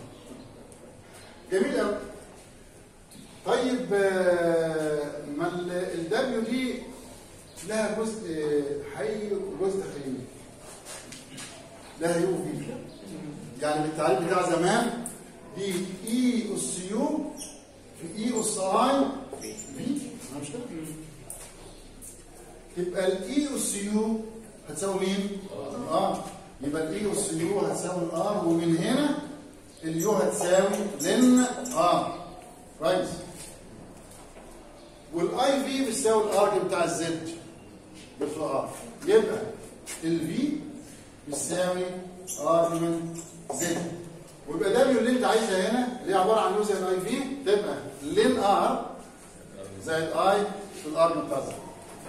جميل قوي طيب آه، ما الدبليو دي لها جزء حي وجزء خيالي لها يو في يعني بالتعريف بتاع زمان دي اي اس يو في اي اس اي في أنا مش كده يبقى الاي اس يو هتساوي مين؟ اه يبقى الاي اس يو هتساوي الار ومن هنا اليو هتساوي لن ار كويس والاي في بتساوي الارج بتاع الزد بالفقار يبقى الفي بتساوي ارجمنت زد ويبقى دبليو اللي انت عايزها هنا اللي هي عباره عن يو زائد اي في تبقى لن ار زائد اي في الارج بتاع زد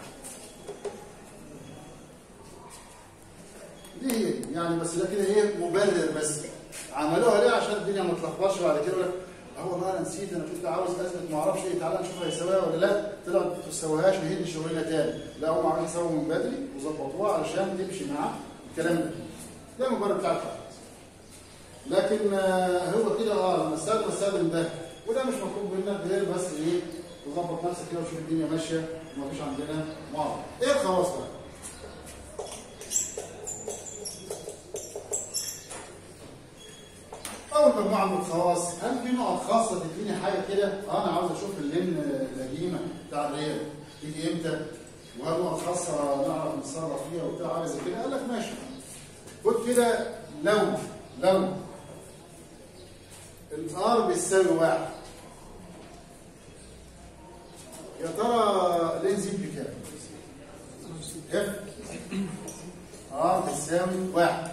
دي هي يعني بس ده كده ايه مبرر بس عملوها ليه عشان الدنيا ما تلخبطش بعد كده يقول لك اه والله انا نسيت انا كنت عاوز اثبت ما اعرفش ايه تعالى نشوف هيساويها ولا لا طلع ما تساويهاش وهي شغلنا تاني لا هم عاملين حسابهم من بدري وظبطوها علشان تمشي مع الكلام ده ده المبرر بتاع الفرق لكن آه، هو كده اه لما استخدم استخدم ده وده مش مطلوب منك غير بس ايه تظبط نفسك كده وتشوف الدنيا ماشيه ومفيش عندنا معرض ايه الخواص بقى؟ اول مجموعه من الخواص هل في نقط خاصه تديني حاجه كده اه انا عاوز اشوف اللين القديمه بتاع الريال تيجي امتى وهل نقط خاصه نعرف نتصرف فيها وبتاع حاجه زي كده قال لك ماشي خد كده لو لو الار بيساوي واحد يا ترى لين زد بكام؟ اف ار بتساوي واحد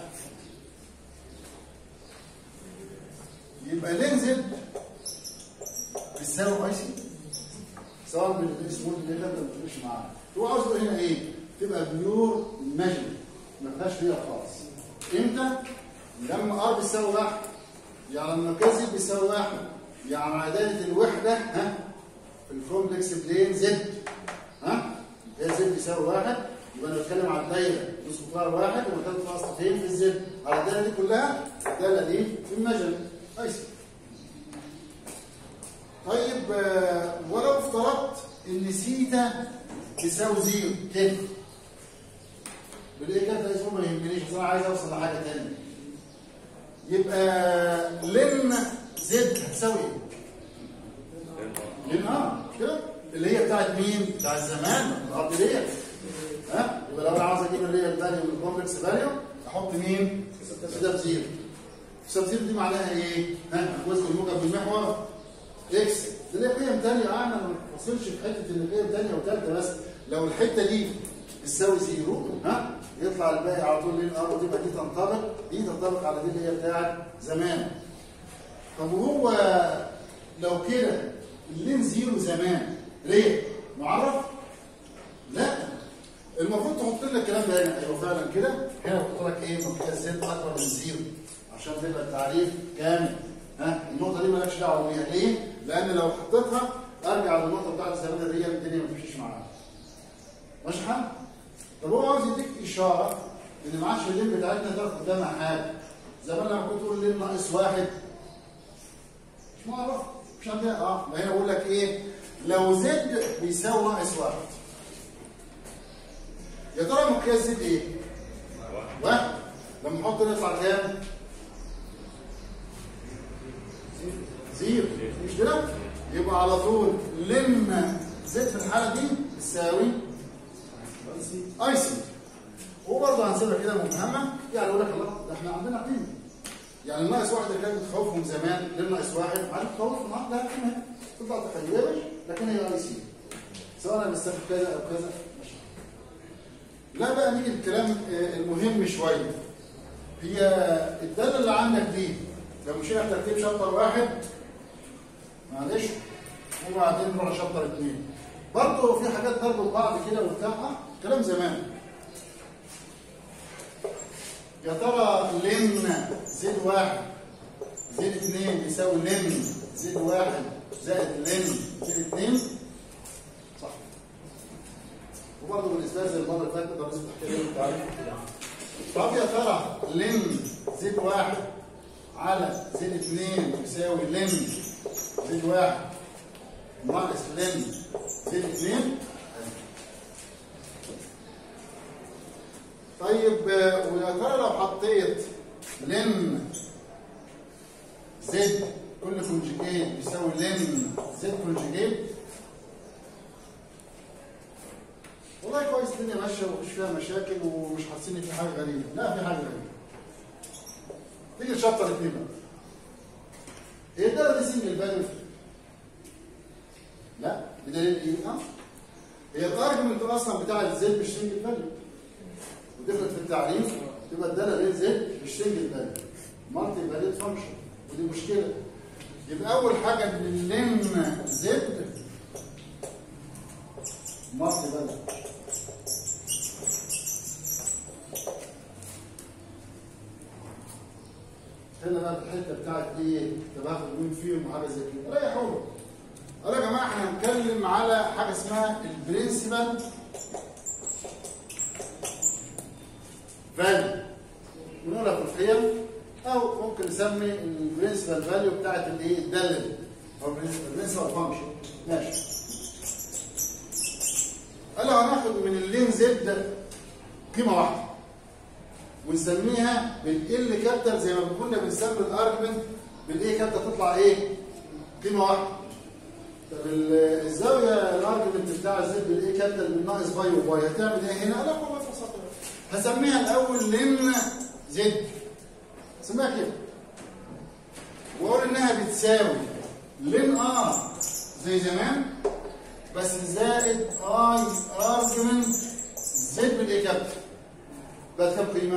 يبقى لين زد بتساوي اي سي سواء بالاسمه اللي ده ما بتفرقش معاه هو عاوز يقول هنا ايه تبقى بيور ماجيك ما فيهاش فيها خالص امتى لما ار بيساوي واحد يعني لما كذب بيساوي واحد يعني عداله الوحده ها في الكومبلكس بلين زد ها ده زد بيساوي واحد يبقى انا بتكلم على الدايره نص مقدار واحد ومثال فاصل فين في الزد على الدايره دي كلها الدايره دي في المجل ايسر طيب آه، ولو افترضت ان سيتا تساوي زيرو كده بالايه كده اسمه ما يهمنيش بس انا عايز اوصل لحاجه ثانيه يبقى لن زد هتساوي ايه؟ لن اه كده اللي هي بتاعت مين؟ بتاعت زمان الارض ديت ها يبقى لو انا عاوز اجيب اللي هي الفاليو من الكومبلكس فاليو احط مين؟ سيتا بزيرو سيتا بزيرو دي معناها ايه؟ ها جزء الموجب بالمحور اكس ده ليه قيم ثانيه اه انا ما بفصلش في حته ان قيم ثانيه وثالثه بس لو الحته دي بتساوي زيرو ها يطلع الباقي على طول لين ار وتبقى دي تنطبق دي تنطبق على دي اللي هي بتاعت زمان طب وهو لو كده اللين زيرو زمان ليه؟ معرف؟ لا المفروض تحط لنا الكلام ده هنا ايوه فعلا كده هنا تحط لك ايه؟ ممكن زد اكبر من زيرو عشان تبقى التعريف كامل ها النقطه دي مالكش دعوه بيها ليه؟ لان لو حطيتها ارجع للنقطه بتاعت الزمان دي الدنيا ما تمشيش معاها ماشي حل؟ طب هو عاوز يديك اشاره ان ما عادش اللين بتاعتنا تاخد قدامها حاجه زمان لما كنت تقول لين ناقص واحد مش معرف مش عندنا اه ما هنا بقول لك ايه لو زد بيساوي ناقص واحد يا ترى مقياس زد ايه؟ واحد لما نحط نطلع كام؟ زيرو مش كده؟ يبقى على طول لما زد في الحاله دي تساوي اي سي وبرضه هنسيبها كده مبهمه يعني يقول لك الله ده احنا عندنا قيمه يعني الناقص واحد اللي كانت بتخوفهم زمان ليه ناقص واحد عارف تخوف النهارده لها قيمه تطلع تخيلش لكن هي اي سي سواء انا بستفيد كذا او كذا مش لا بقى نيجي الكلام آه، المهم شويه هي الداله اللي عندك دي لو مشينا بترتيب شابتر واحد معلش وبعدين نروح شابتر اثنين برضه في حاجات تربط بعض كده وبتاع آه، كلام زمان يا ترى لن زد واحد زد اثنين يساوي لن زد واحد زائد لن زد اثنين صح وبرضه بالنسبه زي المره اللي فاتت درست تحكي لي التعريف طب يا ترى لن زد واحد على زد اثنين يساوي لن زد واحد ناقص لن زد اثنين طيب آه، ويا ترى لو حطيت لن زد كل كونجيجيت بيساوي لن زد كونجيجيت والله كويس الدنيا ماشيه ومش فيها مشاكل ومش حاسين ان في حاجه غريبه لا في حاجه غريبه تيجي لشابتر اثنين بقى ايه ده دي سنجل فاليو لا بدليل ايه اه هي الارجمنت اصلا بتاع الزد مش سنجل فاليو ودخلت في التعريف تبقى الداله ريت زد مش سنجل فاليو مالتي فاليد فانكشن ودي مشكله يبقى اول حاجه ان اللم زد مالتي فاليد هنا بقى في الحته بتاعت ايه تباخد مين فيهم وحاجه زي كده لا يا حلو قال يا جماعه احنا هنتكلم على حاجه اسمها البرنسبل فاليو بنقولها في القيم او ممكن نسمي البرنسبل فاليو بتاعت الايه الداله دي او البرنسبل فانكشن ماشي قال لو هناخد من اللين زد قيمه واحده ونسميها بالال كابيتال زي ما كنا بنسمي الارجمنت بالايه كابيتال تطلع ايه؟ قيمه واحده. طب ال- الزاويه الارجمنت بتاع الزد بالايه كابيتال بالناقص باي وباي هتعمل ايه هنا؟ لا والله ببساطه هسميها الاول لن زد اسمها كده واقول انها بتساوي لن ار زي زمان بس زائد اي ارجمنت زد بالايه كابيتال بقت كام قيمه؟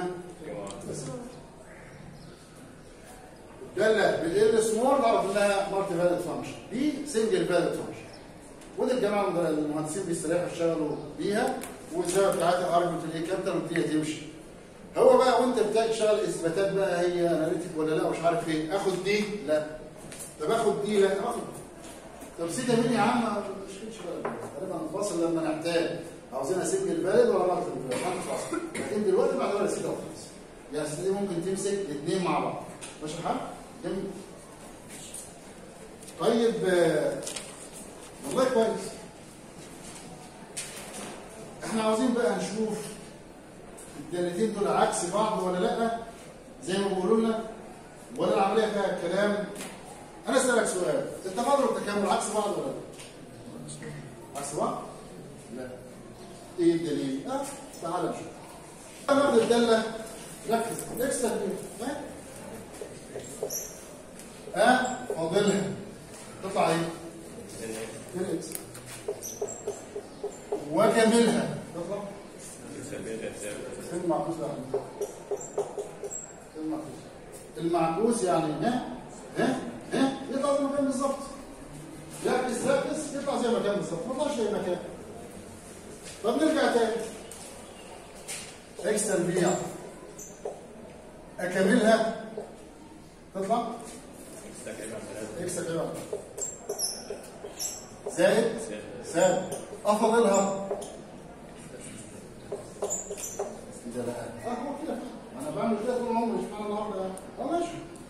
داله بالال سمول نعرف انها مالتي فاليد فانكشن دي سنجل فاليد فانكشن ودي الجماعه المهندسين بيستريحوا يشتغلوا بيها والزاويه بتاعتها ارجمنت الايه كابتن والدنيا تمشي هو بقى وانت بتشتغل اثباتات بقى هي اناليتيك ولا لا مش عارف ايه اخد دي لا طب اخد دي لا اخد طب سيدا مين يا عم ما مشكلش بقى غالبا نفاصل لما نحتاج عاوزين سنجل فاليد ولا مالتي فاليد هنفصل لكن دلوقتي بعتبرها سيدا وخلاص يعني سيدا دي ممكن تمسك الاثنين مع بعض ماشي الحال؟ جميل طيب آه، والله كويس احنا عاوزين بقى نشوف الدالتين دول عكس بعض ولا لا زي ما بيقولوا لنا ولا العمليه فيها كلام انا اسالك سؤال التفاضل والتكامل عكس بعض ولا لا عكس بعض لا ايه الدليل اه تعال نشوف ناخد الداله ركز اكس تكبير ها ها فاضلها تطلع ايه 2 اكس وكاملها تطلع فين المعكوس ده فين المعكوس المعكوس يعني ها ها ها يطلع زي ما كان بالظبط ركز ركز يطلع زي ما كان بالظبط ما طلعش زي ما كان طب نرجع تاني اكس تربيع اكملها تطلع اكس تربيع زائد زائد افضلها ده لا اه هو كده انا بعمل كده طول عمري مش معنى النهارده اه ماشي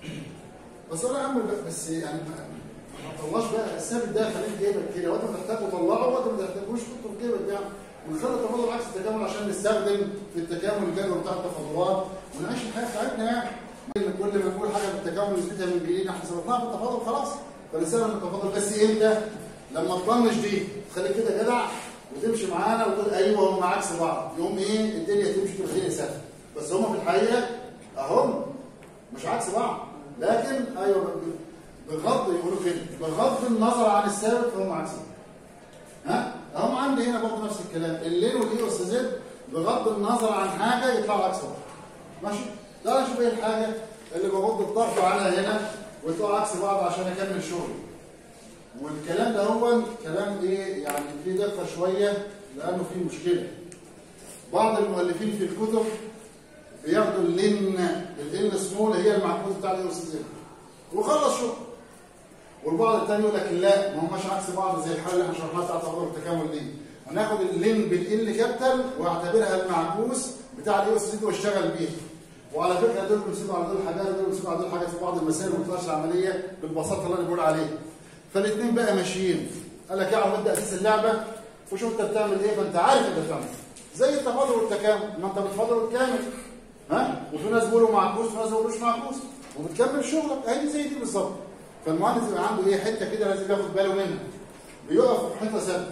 بس انا اعمل بس يعني ما ما تطلعش بقى الثابت ده خليك جايبك كده وقت ما تحتاجه طلعه وقت ما تحتاجوش حطه في جيبك يعني ونخلي التفاضل عكس التكامل عشان نستخدم في التكامل الجدول بتاع التفاضلات ونعيش الحياه بتاعتنا يعني كل ما نقول حاجه في التكامل نثبتها من جديد احنا ثبتناها في التفاضل خلاص فنستخدم التفاضل بس امتى؟ لما تطنش دي تخليك كده جدع وتمشي معانا وتقول ايوه هم عكس بعض يوم ايه الدنيا تمشي تبقى الدنيا سهله بس هم في الحقيقه اهم مش عكس بعض لكن ايوه بغض يقولوا كده بغض النظر عن الثابت فهم عكس بعض ها هم عندي هنا برضه نفس الكلام اللين والاي واس زد بغض النظر عن حاجه يطلعوا عكس بعض ماشي ده نشوف ايه الحاجه اللي بغض الطرف عنها هنا ويطلعوا عكس بعض عشان اكمل شغلي والكلام ده هو كلام ايه يعني فيه دقه شويه لانه فيه مشكله بعض المؤلفين في الكتب بياخدوا اللين الان سمول هي المعكوس بتاع الاي اس زد وخلص شغل والبعض الثاني يقول لك لا ما هماش عكس بعض زي الحاله اللي احنا شرحناها بتاعت تفاضل التكامل دي هناخد اللين بالال كابيتال واعتبرها المعكوس بتاع الاي اس زد واشتغل بيها وعلى فكره دول بيمسكوا على دول حاجات دول بيمسكوا على دول حاجات في بعض المسائل ما بتطلعش العمليه بالبساطه اللي انا بقول عليها فالاثنين بقى ماشيين قال لك اعرف انت اساس اللعبه وشوف انت بتعمل ايه فانت عارف انت بتعمل إيه. زي التفاضل والتكامل ما انت بتفاضل وتكامل ها وفي ناس بيقولوا معكوس وفي ناس ما بيقولوش معكوس وبتكمل شغلك اهي زي دي بالظبط فالمهندس يبقى عنده ايه حته كده لازم ياخد باله منها بيقف في حته ثابته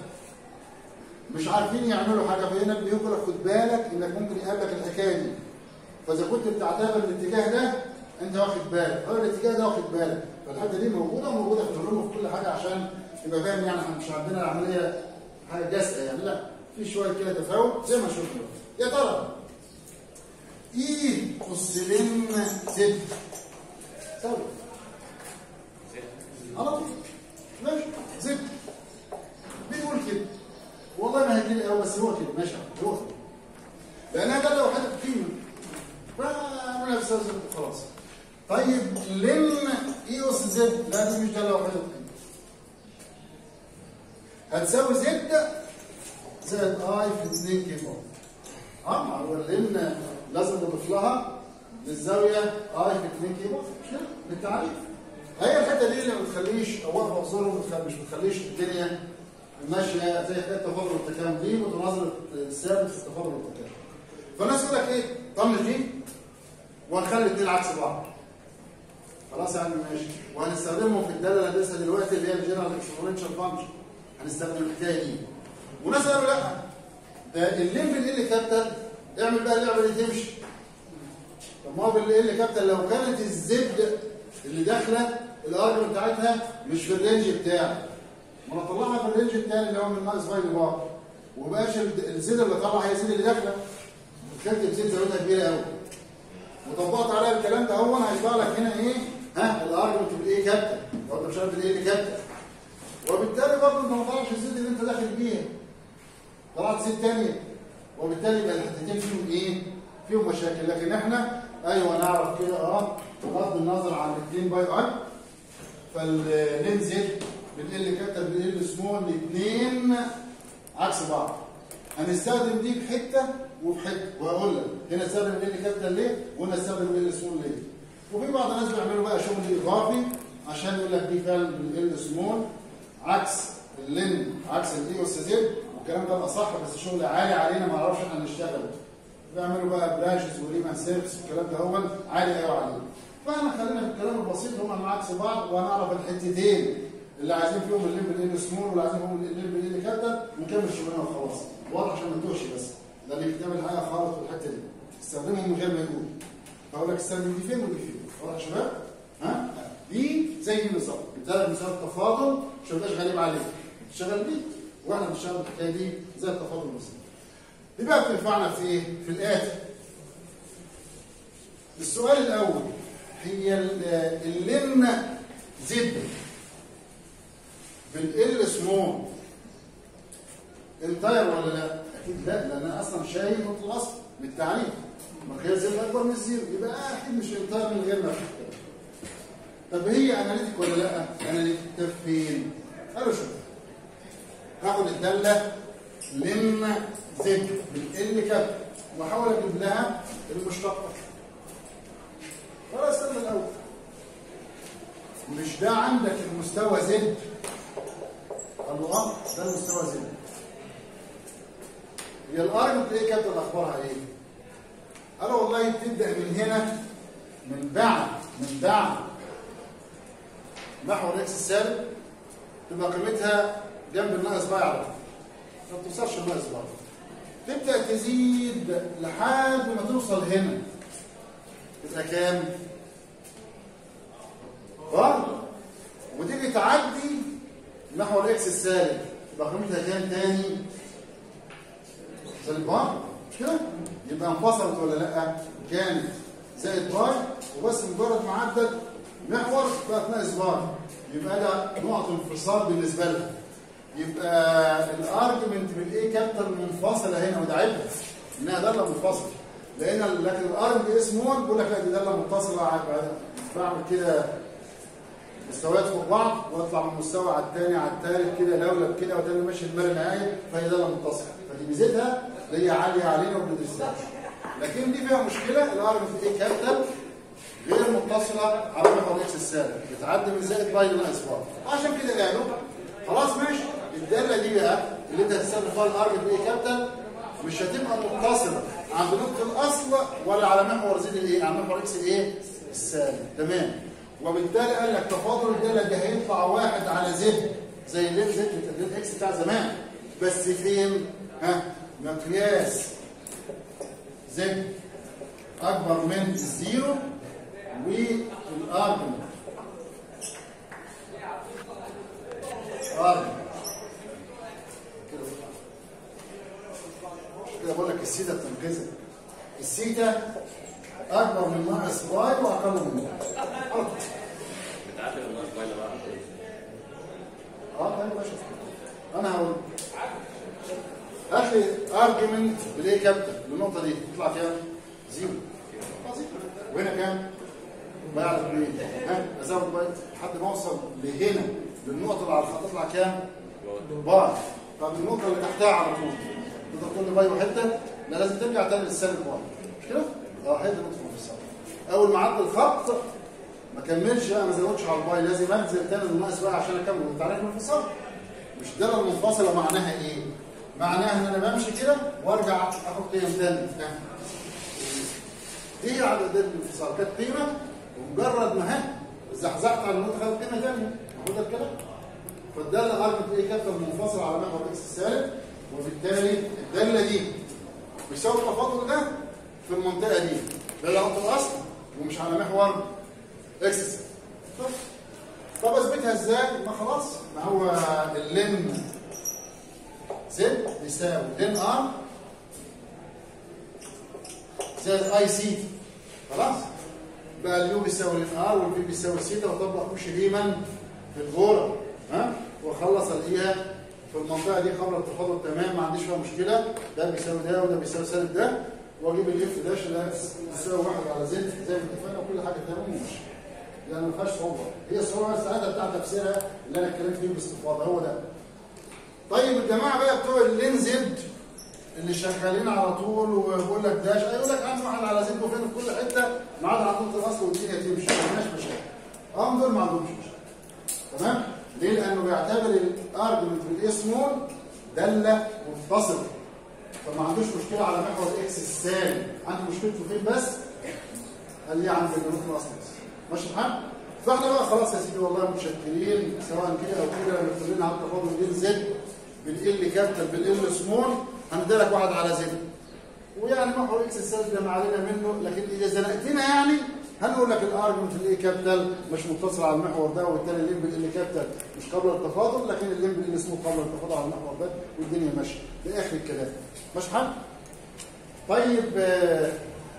مش عارفين يعملوا حاجه فهنا بيقول لك خد بالك انك ممكن يقابلك الحكايه دي فاذا كنت بتعتبر الاتجاه ده انت واخد بالك هو الاتجاه ده واخد بالك فالحته دي موجوده وموجوده في العلوم وفي كل حاجه عشان يبقى فاهم يعني احنا مش عندنا العمليه حاجه جاسئه يعني لا في شويه كده تفاوت زي ما شفنا يا ترى ايه قصرين زد سوي على طول ماشي زد بيقول كده والله ما هيجي قوي بس هو كده ماشي هو كده لانها ده لو حد قيمه فاعملها بس خلاص طيب لم اي اس زد لا دي مش ده لو حد قيمه هتساوي زد زائد اي في 2 كيلو اه ما هو لان لازم نضيف لها للزاويه اي في 2 كيلو مش كده بالتعريف هي الحته دي اللي ما بتخليش او واقفه قصيره مش بتخليش الدنيا ماشيه زي حته التفاضل والتكامل دي متناظره الثابت في التفاضل والتكامل فالناس يقول لك ايه طنش دي وهنخلي الاثنين عكس بعض خلاص يا عم ماشي وهنستخدمهم في الداله اللي هندرسها دلوقتي اللي هي الجنرال اكسبوننشال فانكشن هنستخدم الحكايه دي وناس قالوا لا ده الليمب اللي كابيتال اعمل بقى اللعبه دي تمشي طب ما هو بالال كابيتال لو كانت الزد اللي داخله الارجل بتاعتها مش في الرينج بتاعي ما انا اطلعها في الرينج الثاني اللي هو من ناقص باي لبار وبقاش الزد اللي طالعه هي الزد اللي داخله دخلت بزيت زاويتها كبيره قوي وطبقت عليها الكلام ده هو هيطلع لك هنا ايه ها الارجمنت بالايه كابتن لو انت مش عارف الايه اللي كابتن وبالتالي برضه انت ما طلعش الزيت اللي انت داخل بيها طلعت زيت ثانيه وبالتالي يبقى الحتتين فيهم ايه فيهم مشاكل لكن احنا ايوه نعرف كده اه بغض النظر عن الاثنين باي اي فاللين زد بالال كابتن بالال سمول الاثنين عكس بعض هنستخدم دي في حته وفي حته وهقول لك هنا استخدم ال كابيتال ليه وهنا استخدم ال سمول ليه وفي بعض الناس بيعملوا بقى شغل اضافي عشان يقول لك دي فعلا بالال سمول عكس اللين عكس الاي والس زد والكلام ده بقى صح بس شغل عالي علينا ما نعرفش احنا نشتغل بيعملوا بقى براشز وريمان سيرفس والكلام ده هو عالي قوي علينا فاحنا خلينا في الكلام البسيط هم عكس بعض وهنعرف الحتتين اللي عايزين فيهم اللين بالال سمول واللي عايزين فيهم اللين بالال كابيتال ونكمل شغلنا وخلاص واضح عشان ما تتوهش بس ده اللي بيعمل حاجه خالص في الحته دي استخدمهم من غير ما يقول هقول لك استخدم دي فين ودي فين واضح يا شباب ها دي زي دي بالظبط ده مثال التفاضل مش هيبقاش غريب عليك تشتغل دي واحنا بنشتغل الحكايه دي زي التفاضل بالظبط دي بقى بتنفعنا في ايه في الاتي السؤال الاول هي اللين زد بالال سمول انتاير ولا لا؟ اكيد لا لان انا اصلا شايل نقطه الاصل بالتعريف مقياس زد اكبر من الزيرو يبقى اكيد مش انتاير من غير ما افكر طب هي اناليتيك ولا لا؟ اناليتيك طب فين؟ قالوا شوف هاخد الداله لن زد بالال كاب واحاول اجيب لها المشتقه ولا استنى الاول مش ده عندك المستوى زد قالوا اه ده المستوى زد هي الارجمنت ايه كانت اخبارها ايه قالوا والله بتبدا من هنا من بعد من بعد محور اكس السالب تبقى قيمتها جنب الناقص باي على طول ما توصلش الناقص باي تبدا تزيد لحد ما توصل هنا تبقى كام؟ اه وتيجي تعدي محور اكس السالب يبقى قيمتها كام تاني؟ سالب باي مش كده؟ يبقى انفصلت ولا لا؟ كانت زائد باي وبس مجرد ما عدت محور بقت ناقص باي يبقى ده نقطة انفصال بالنسبة لها يبقى الارجمنت بالايه كابيتال منفصلة هنا وده عيب انها دالة منفصلة لان لكن الارم اسمون بيقول لك لا دي دالة متصلة بعمل كده مستويات فوق بعض واطلع من مستوى على الثاني على الثالث كده لولب كده وتاني ماشي المرن نهايه فهي داله متصله فدي ميزتها اللي هي عاليه علينا وما بندرسهاش لكن دي فيها مشكله الارم في ايه كابيتال غير متصله على محور اكس السالب بتعدي من زائد باي لناقص باي عشان كده قالوا خلاص ماشي الداله دي بقى اللي انت هتستخدم فيها الارم في ايه كابيتال مش هتبقى متصله عند نقطه الاصل ولا على محور زد الايه على محور اكس الايه السالب تمام وبالتالي قال لك تفاضل الداله دي هيطلع واحد على زد زي اللي زد اللي اكس بتاع زمان بس فين ها مقياس زد اكبر من الزيرو والارجمنت ارجمنت كده بقول لك السيتا بتنقذك السيتا اكبر من ناقص باي واقل من باي بتعدل الناس باينه بقى اه طيب ماشي انا هقول اخي ارجيومنت بالايه كابتن بالنقطه دي تطلع كام؟ زيرو آه، زيرو. وهنا كام؟ باي على اثنين ها ازود باي لحد ما اوصل لهنا للنقطه اللي على الخط تطلع كام؟ باي طب النقطه اللي تحتها على طول تقدر تقول لي باي وحته لا لازم ترجع تاني للسالب باي مش كده؟ اه حته نقطه مفصله اول ما عدى الخط ما كملش بقى ما زودش على الباي لازم انزل تاني للناقص بقى عشان اكمل انت عارف الانفصال مش الداله المنفصله معناها ايه؟ معناها ان انا بمشي كده وارجع اخد قيم تاني دي عدد الانفصال كانت قيمه ومجرد ما ها زحزحت على النقطه خدت قيمه ثانيه واخد الكلام فالداله ارجت ايه كانت منفصله على محور اكس السالب وبالتالي الداله دي بيساوي التفاضل ده في المنطقه دي ده نقطه الاصل ومش على محور اكس السالب طب طب اثبتها ازاي؟ ما خلاص ما هو اللين زد يساوي لين ار زائد اي سي خلاص بقى اليو بيساوي الار والبي بيساوي سيتا وطبق وش ديما في الغوره ها واخلص الاقيها في المنطقه دي قبل التفاضل تمام ما عنديش فيها مشكله ده بيساوي ده وده بيساوي سالب ده واجيب الاف داش اللي تساوي واحد على زد زي ما اتفقنا وكل حاجه تمام وماشي يعني ما فيهاش صعوبه هي الصعوبه ساعتها بتاع تفسيرها اللي انا اتكلمت فيه باستفاضه هو ده طيب الجماعه بقى بتوع اللينزد اللي شغالين على طول وبيقول لك داش هيقول لك عندي واحد على زد وفين في كل حته ما عدا عند نقطه الاصل والدنيا تمشي ما عندناش مشاكل اه دول ما عندهمش مشاكل تمام ليه لانه بيعتبر الارجمنت بالاسمول داله متصله فما عندوش مشكله على محور اكس السالب عنده مشكلته فين بس قال لي عند الجنوب الاصل بس ماشي الحال فاحنا بقى خلاص يا سيدي والله متشكرين سواء كده او كده لما تقول لنا على التفاضل بين زد بالال كابيتال بالال سمول هنديلك واحد على زد ويعني محور اكس السالب ده ما علينا منه لكن اذا زنقتنا يعني هنقول لك الارجمنت الاي كابيتال مش متصل على المحور ده والتاني اللين بالال كابيتال مش قبل التفاضل لكن اللين بالال سمول قبل التفاضل على المحور ده والدنيا ماشيه ده اخر الكلام ماشي حل طيب آه،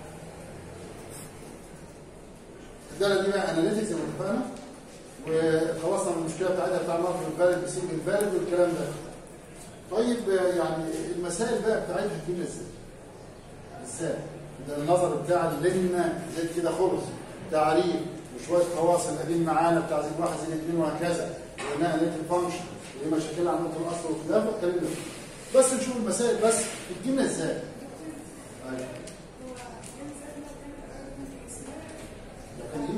الداله دي بقى اناليتكس زي ما اتفقنا وخلصنا من المشكله بتاعتها بتاع الماركت فاليد بسنجل فاليد والكلام ده طيب آه، يعني المسائل بقى بتاعتها هتجيب ازاي؟ ازاي؟ ده النظر بتاع اللجنه زي كده خلص تعريف وشويه خواص القديم معانا بتاع زي واحد زي اثنين وهكذا وقلنا نت فانكشن وايه مشاكل عن نقطه الاصل والخلاف والكلام ده بس نشوف المسائل بس بتجينا ازاي؟ أيوة. لكن ايه؟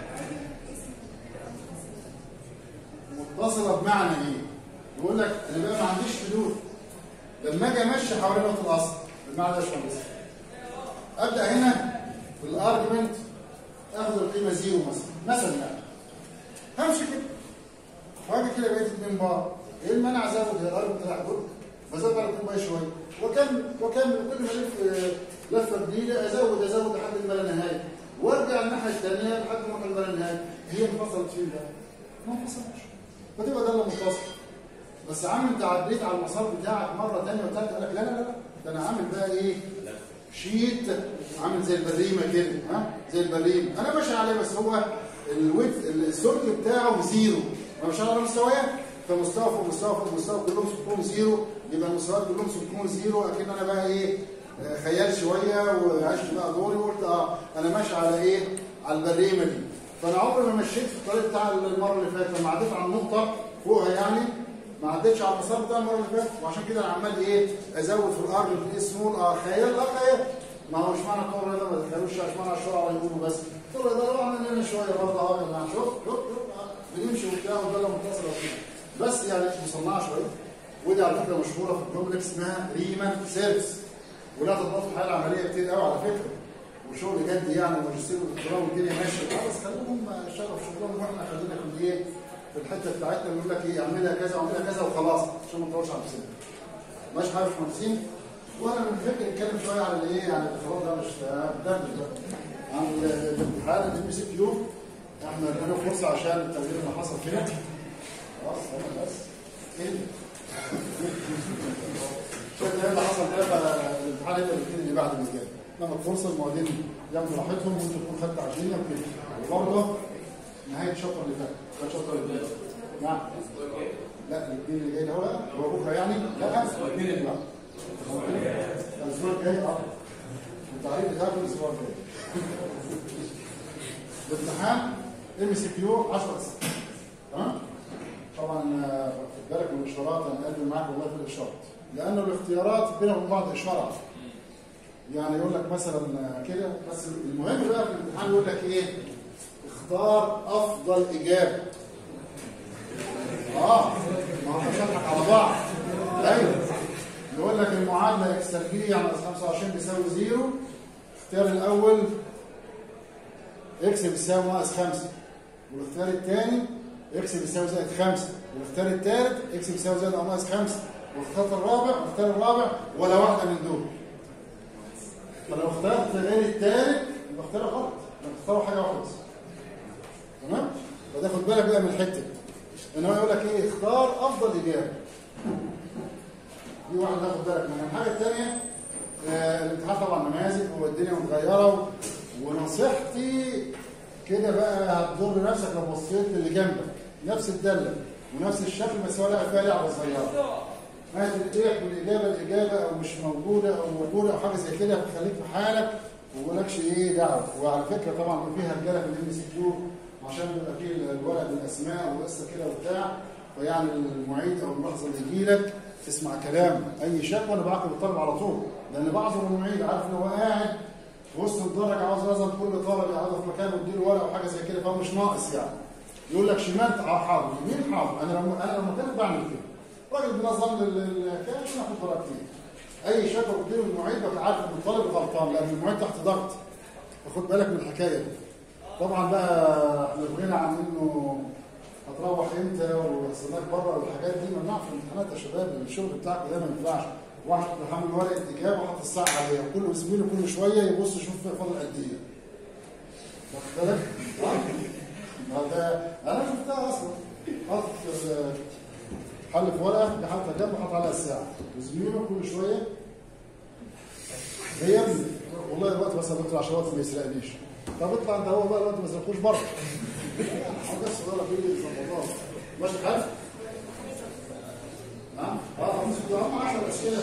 متصله بمعنى ايه؟ يقول لك انا بقى ما عنديش حدود لما اجي امشي حوالين نقطه الاصل بالمعنى ده يا باشمهندس ابدا هنا في الارجمنت اخد القيمه زيرو مثلا مثلا يعني همشي كده واجي كده بقيت 2 بار ايه المنع ازود هي الارجمنت طلع جول بزود على القيمه شويه واكمل واكمل كل ما الف آه، لفه جديده ازود ازود لحد ما لا نهايه وارجع الناحيه الثانيه لحد ما اوصل لا نهايه هي انفصلت فين ده؟ ما انفصلتش فتبقى ده اللي منفصل بس عامل انت عديت على المسار بتاعك مره ثانيه وثالثه قال لك لا لا لا ده انا عامل بقى ايه؟ شيت عامل زي البريمه كده ها زي البريم انا ماشي عليه بس هو الويت السلك بتاعه زيرو انا مش على مستويات فمستوى فوق مستوى فوق مستوى كلهم سكون زيرو يبقى المستويات كلهم سكون زيرو اكن انا بقى ايه آه، خيال شويه وعشت بقى دوري وقلت اه انا ماشي على ايه على البريمه دي فانا عمري ما مشيت في الطريق بتاع المره اللي فاتت لما عديت على النقطه فوقها يعني ما عدتش على المسار بتاع المره اللي فاتت وعشان كده انا عمال ايه ازود في الارض في الايه سمول اه خيال لا خيال ما هو مش معنى القول ده ما دخلوش مش معنى الشرع يقولوا بس طلع ده لو عملنا لنا شويه برضه اه يا جماعه شوف شوف شوف آه، بنمشي وبتاع والداله متصله وكده بس يعني مصنعه شويه ودي على فكره مشهوره في الكومبلكس اسمها ريمان سيرفيس ولا تضاف في الحاله العمليه كتير قوي على فكره وشغل جد يعني وماجستير ودكتوراه والدنيا ماشيه خلاص خليهم يشتغلوا في شغلهم واحنا خلينا في الايه في الحته بتاعتنا بيقول لك ايه اعملها كذا واعملها كذا وخلاص عشان ما نطولش على نفسنا ماشي حاجه مش مهندسين وانا من فكر نتكلم شويه على الايه يعني الاختلاط ده مش بندردش ده عن الامتحان الام سي كيو احنا ادينا فرصه عشان التغيير اللي حصل كده خلاص انا بس كده شوف ايه اللي حصل ده فالامتحان يبقى الاثنين اللي بعد اللي جاي لما الفرصه المعيدين ياخدوا راحتهم وانتوا تكونوا خدتوا عشرين وكده وبرضه نهايه الشطر اللي فات كان الشطر اللي فات نعم لا الاثنين اللي جاي ده هو هو بكره يعني لا الاثنين اللي بعد الاسبوع الجاي اه التعريف بتاعه الاسبوع الجاي الامتحان ام سي كيو 10 اسئله تمام طبعا آه، خد بالك من الاشارات انا قادم معاك والله في الاشارات لانه الاختيارات بينهم وبين بعض اشاره يعني يقول لك مثلا كده بس المهم بقى في الامتحان يقول لك ايه اختار افضل اجابه اه ما هو مش هضحك على بعض ايوه يقول لك المعادله اكس تربيع ناقص 25 بيساوي زيرو اختار الاول اكس بيساوي ناقص 5 والاختيار الثاني اكس بيساوي زائد 5 والاختيار الثالث اكس بيساوي زائد او ناقص 5 والاختيار الرابع والاختيار الرابع ولا واحده من دول فلو اخترت غير الثالث يبقى اختار غلط يبقى اختاروا حاجه واحده بس تمام فده خد بالك بقى من الحته دي. ان هو يقول لك ايه اختار افضل اجابه دي واحد ناخد بالك منها الحاجه الثانيه آه الامتحان طبعا نماذج والدنيا متغيره و- ونصيحتي كده بقى هتضر نفسك لو بصيت للي جنبك نفس الداله ونفس الشكل بس هو لقى فيها لعبه صغيره هات الايه والاجابه الاجابه او مش موجوده او موجوده او حاجه زي كده هتخليك في حالك ومالكش ايه دعوه وعلى فكره طبعا في رجاله في الام سي كيو عشان بيبقى فيه الورق بالاسماء وقصه كده وبتاع فيعني المعيد او الملاحظه اللي يجي لك تسمع كلام اي شكوى انا بعاقب الطالب على طول لان بعذر المعيد عارف ان هو قاعد في وسط الدرجه عاوز لازم كل طالب يقعد في مكانه ويديله ورقه وحاجه زي كده فهو مش ناقص يعني يقول لك شمال اه حاضر يمين حاضر انا لما انا لما كنت بعمل كده راجل بنظم الكلام عشان اخد ورقتين اي شكوى بتديله المعيد ببقى عارف ان الطالب غلطان لان المعيد تحت ضغط فخد بالك من الحكايه دي طبعا بقى احنا بغينا عن انه هتروح امتى وصلناك بره والحاجات دي ممنوع في الامتحانات يا شباب الشغل بتاعكم ده ما ينفعش واحد بيحمل ورقه اجابه وحط الساعه عليها كل زميله كل شويه يبص يشوف فاضل قد ايه واخد بالك؟ آه. ما ده انا شفتها اصلا حاطط حل في ورقه حاطط جنب وحط عليها الساعه وزميله كل شويه هي يا ابني والله الوقت بس يا دكتور عشان الوقت ما يسرقنيش طب اطلع انت هو بقى الوقت ما يسرقوش بره حاجه صغيره في الله ماشي الحال؟ نعم اه مش هم 10 اسئله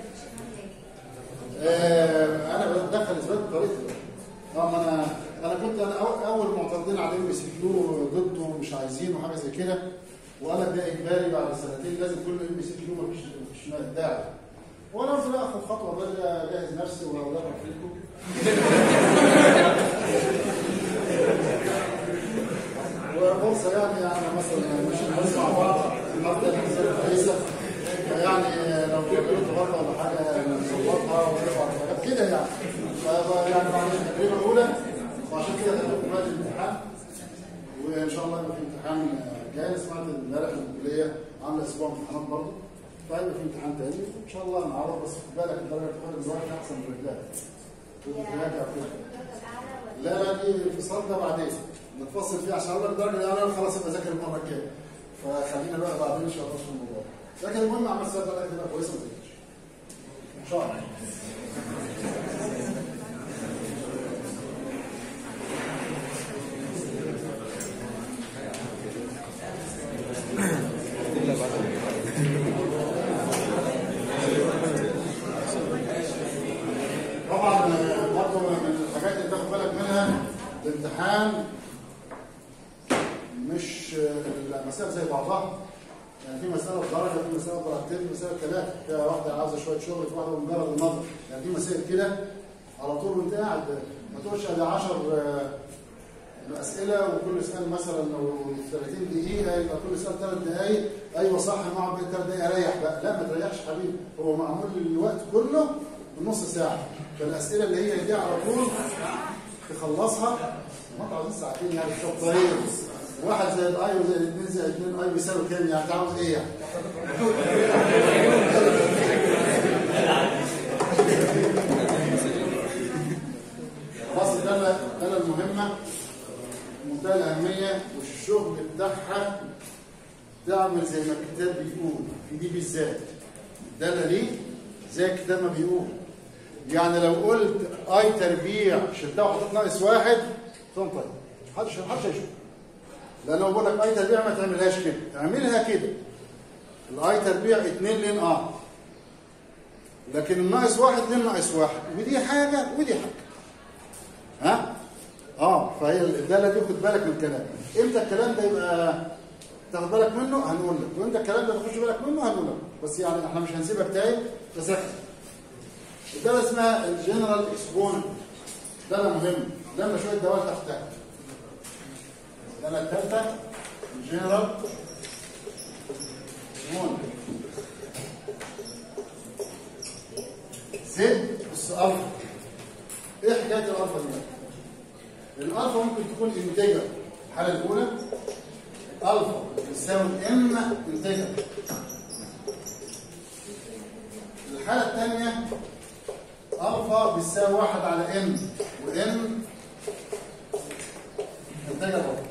آه، انا بدخل اثبات بطريقتي اه ما انا انا كنت انا أو- اول معترضين على ام سي كيو ضده ومش عايزينه وحاجه زي كده وقال لك ده اجباري بعد سنتين لازم كل ام سي كيو مفيش مفيش داعي وانا قلت لا اخد خطوه بدري اجهز نفسي واولاد فيكم وفرصه يعني يعني مثلا مش نحس مع بعض نبدا نحسب كويسه يعني لو في غلطه غلطه ولا حاجه نظبطها ونرفع حاجات كده يعني ف- يعني بعد التجربه الاولى وعشان كده دخلت في وقت الامتحان وان شاء الله يبقى في امتحان جاي سمعت امبارح ان الكليه عامله اسبوع امتحانات برضه فهيبقى في امتحان تاني وان شاء الله نعرض بس خد بالك الدرجه بتاعت دلوقتي احسن من رجلها وراجع كده لا لا دي الفصال ده بعدين نتفصل فيه عشان اقول لك الدرجه اللي انا خلاص يبقى ذاكر المره الجايه فخلينا بقى بعدين ان شاء الله في الموضوع لكن المهم عمل سنه درجه تبقى كويسه ما تقلقش ان شاء الله طبعا آه، برضه من الحاجات اللي تاخد بالك منها الامتحان مش آه، المسائل زي بعضها يعني في مسألة بدرجة في مسألة بدرجتين في مسألة ثلاثة فيها واحدة عاوزة شوية شغل في واحدة مجرد النظر يعني في مسائل كده على طول وانت قاعد ما تقولش ادي 10 أسئلة وكل سؤال مثلا لو 30 دقيقة يبقى كل سؤال ثلاث دقايق أيوه صح نقعد بين ثلاث دقايق أريح بقى لا ما تريحش حبيبي هو معمول الوقت كله بنص ساعة فالأسئلة اللي هي دي على طول تخلصها ما انتوا عاوزين ساعتين يعني شطارين واحد زائد اي وزائد اثنين زائد اثنين اي بيساوي كام يعني انت عاوز ايه يعني؟ خلاص الدالة الدالة المهمة منتهى الأهمية والشغل بتاعها تعمل زي ما الكتاب بيقول في دي بالذات الدالة دي زي الكتاب ما بيقول يعني لو قلت اي تربيع شلتها وحطيت ناقص واحد فهم طيب محدش محدش هيشوف لان لو بقول لك اي تربيع ما تعملهاش كده اعملها كده الاي تربيع 2 لين اه لكن الناقص واحد لين ناقص واحد ودي حاجه ودي حاجه ها اه فهي الداله دي خد بالك من الكلام امتى الكلام ده يبقى تاخد بالك منه هنقول لك وامتى الكلام ده تخش بالك منه هنقول لك بس يعني احنا مش هنسيبك تايه بس ركز الداله اسمها الجنرال اكسبوننت داله مهمه لما شويه دوال تحتها الداله الثالثه الجنرال اكسبوننت زد بس الفا ايه حكايه الالفا دي الالفا ممكن تكون انتجر الحاله الاولى الفا بتساوي ام انتجر الحاله الثانيه الفا بتساوي واحد على ام وام انتجر برضه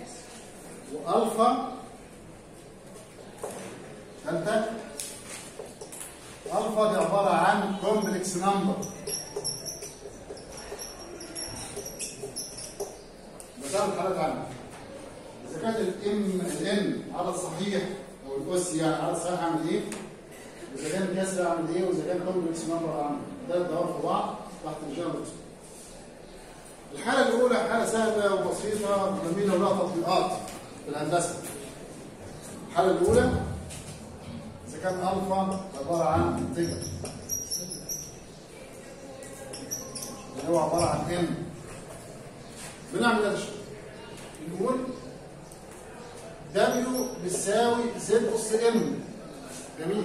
والفا ثالثه نمبر مثال حالات عامة إذا كانت الام الان عدد صحيح أو الأس يعني عدد صحيح أعمل إيه؟ وإذا كان كسر أعمل إيه؟ وإذا كان كومبلكس نمبر أعمل إيه؟ ده ضرب في بعض تحت الجنرال الحالة الأولى حالة سهلة وبسيطة وجميلة ولها تطبيقات في الهندسة الحالة الأولى إذا كان ألفا عبارة عن انتجر اللي هو عبارة عن ام بنعمل ايه نقول دبليو بتساوي زد اس ام جميل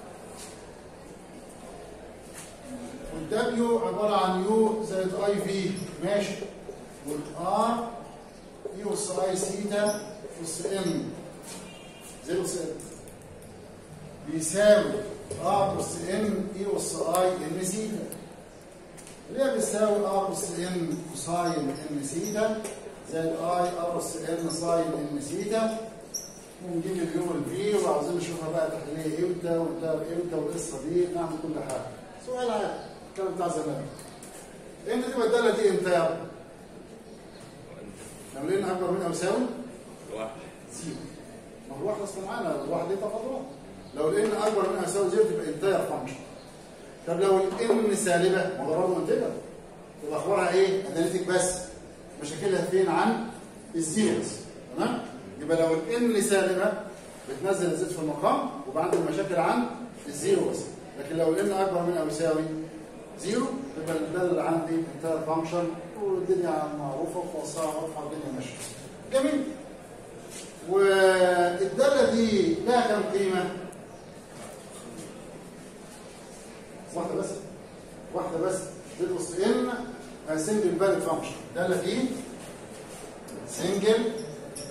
والدبليو عبارة عن يو زائد اي في ماشي والار يو اس اي سيتا اس ام زي اس ام بيساوي ار اس ام اي اس اي ان سيتا اللي هي بتساوي ار اس ان كوساين ان سيتا زائد اي ار اس ان ساين ان سيتا ونجيب اليو والفي وعاوزين نشوفها بقى تحليل امتى وامتى امتى والقصه دي نعمل كل حاجه سؤال عادي كان بتاع زمان انت دي بدالة دي امتى يا رب؟ لما لقينا اكبر من او يساوي واحد زيرو ما هو واحد اصلا معانا الواحد دي تفاضلات لو لقينا اكبر من او يساوي زيرو تبقى انتاير فانكشن طب لو الام سالبه ما هو برضه انتجر تبقى اخبارها ايه؟ اناليتيك بس مشاكلها فين عن الزيروز تمام؟ يبقى لو الام سالبه بتنزل الزيت في المقام ويبقى عندي المشاكل عن الزيرو بس لكن لو الام اكبر من او يساوي زيرو يبقى الداله اللي عندي انتهى فانكشن والدنيا معروفه وفصلها واضحه والدنيا ماشيه. جميل. والداله دي لها كم قيمه؟ واحده بس واحده بس تدرس ان سنجل فاليد فانكشن الداله دي سنجل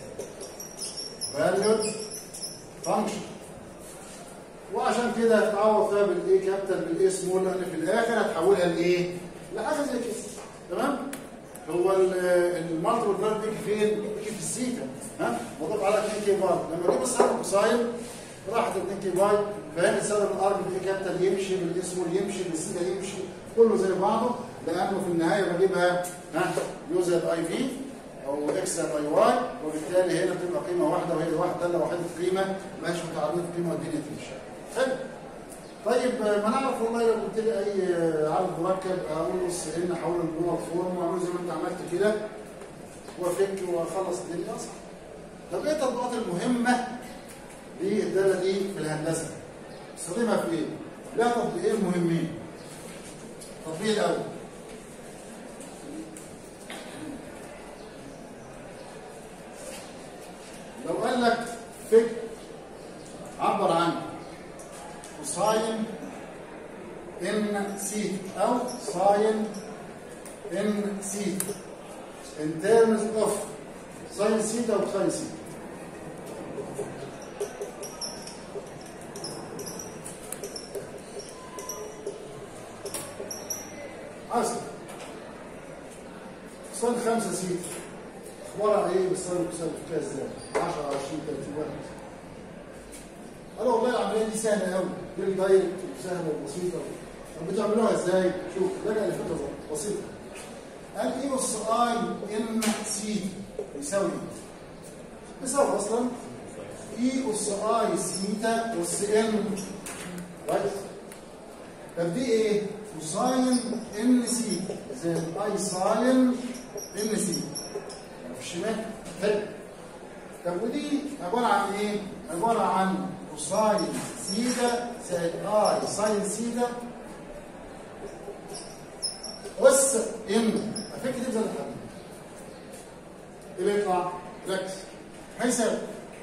فاليد فانكشن وعشان كده هتعوض فيها بالايه كابيتال بالايه سمول لان في الاخر هتحولها لايه؟ لحاجه زي كده تمام؟ هو المالتيبل فاليد بيجي فين؟ بيجي في السيتا ها؟ مضاف على 2 كي باي لما اجيب السالب كوساين راحت 2 كي باي فهنا السالب الار بالايه كابيتال يمشي بالايه سمول يمشي بالسيتا يمشي كله زي بعضه لانه في النهايه بجيبها ها يو زائد اي في او اكس زائد اي واي وبالتالي هنا بتبقى قيمه واحده وهي واحده داله واحده قيمه ماشي متعدده قيمه والدنيا تمشي حلو طيب ما نعرف والله لو قلت لي اي عدد مركب اقول بص ان احول الجمله فورم واعمل زي ما انت عملت كده وافك واخلص الدنيا صح طب ايه التطبيقات المهمه للداله دي في الهندسه؟ استخدمها في ايه؟ لها تطبيقين مهمين التطبيق الاول لو قال لك فك عبر عن كوساين ان سيت او ساين ان سيت in terms of ساين سيتا او كوساين سيتا عسل كوساين خمسة سيتا اخبارها ايه بالساين كوساين فيها ازاي 10 20 30 واحد قالوا والله العمليه دي سهله قوي دي دايركت وسهله وبسيطه طب بتعملوها ازاي؟ شوف لجأ لفكره بسيطه قال اي اس اي ام سي يساوي ايه؟ يساوي اصلا اي اس اي سيتا اس ام رايت طب دي ايه؟ كوساين ان سي زي اي ساين ان سي في الشمال حلو طب ودي عباره عن ايه؟ عباره عن كوساين سيتا زائد اي ساين سيتا اس ام فكرة دي زي الحل ايه اللي يطلع؟ ركز هيساوي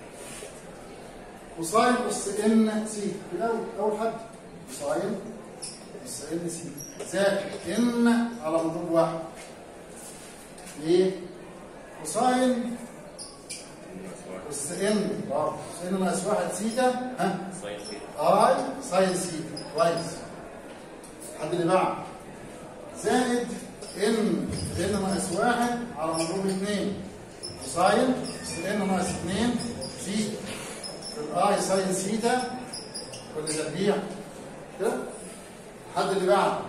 كوساين اس ان سي في الاول اول حد كوساين اس ان سي زائد ان على مضروب واحد ليه؟ كوساين اس ان برافو اس ان ناقص واحد سيتا ها ساين سيتا اي ساين سيتا كويس الحد اللي بعد زائد ان ان ناقص واحد على مضروب اثنين كوساين اس ان ناقص اثنين سيتا في الاي ساين سيتا كل تربيع كده الحد اللي بعد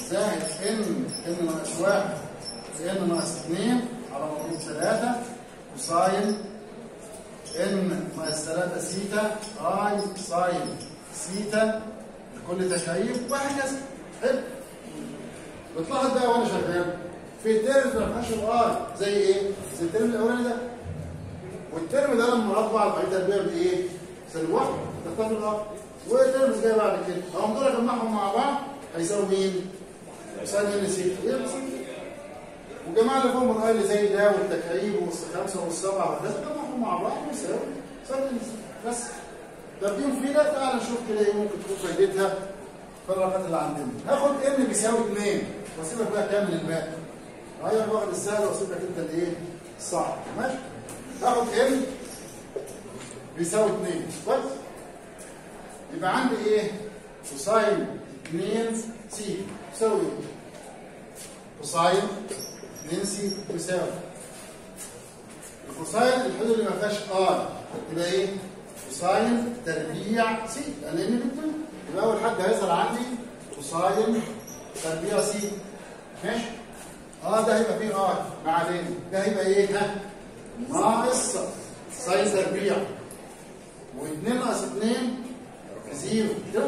زائد ان ان ناقص واحد في ان ناقص اثنين على مضروب ثلاثة وساين ان ناقص ثلاثة سيتا اي ساين سيتا لكل تكعيب وهكذا حلو بتلاحظ بقى وانا شغال في ترم ما فيهاش الاي زي ايه؟ زي الترم الاولاني ده والترم ده لما مربع القاعده التربيه بايه؟ سالب واحد تختار الار والترم اللي جاي بعد كده هم دول اجمعهم مع بعض هيساوي مين؟ سالب ان سي ايه بس والجماعه اللي فوق الاي اللي زي ده والتكعيب والخمسه والسبعه وهكذا جمعهم مع بعض ويساوي سالب ان سي بس طب دي مفيده تعال نشوف كده ايه ممكن تكون فايدتها في الرقات اللي عندنا هاخد ان بيساوي 2 واسيبك بقى كامل الباقي غير واخد السهل واسيب لك انت الايه؟ الصعب ماشي هاخد ان بيساوي 2 كويس يبقى عندي ايه؟ كوساين 2 سي يساوي ايه؟ كوساين 2 سي يساوي الكوساين الحدود اللي ما فيهاش ار يبقى ايه؟ كوساين تربيع سي لان ان بنتين يبقى اول حد هيظهر عندي كوساين تربيع سي ماشي؟ اه ده هيبقى فيه ار بعدين ده هيبقى ايه؟ ها؟ ناقص ساين تربيع و2 ناقص 2 زيرو كده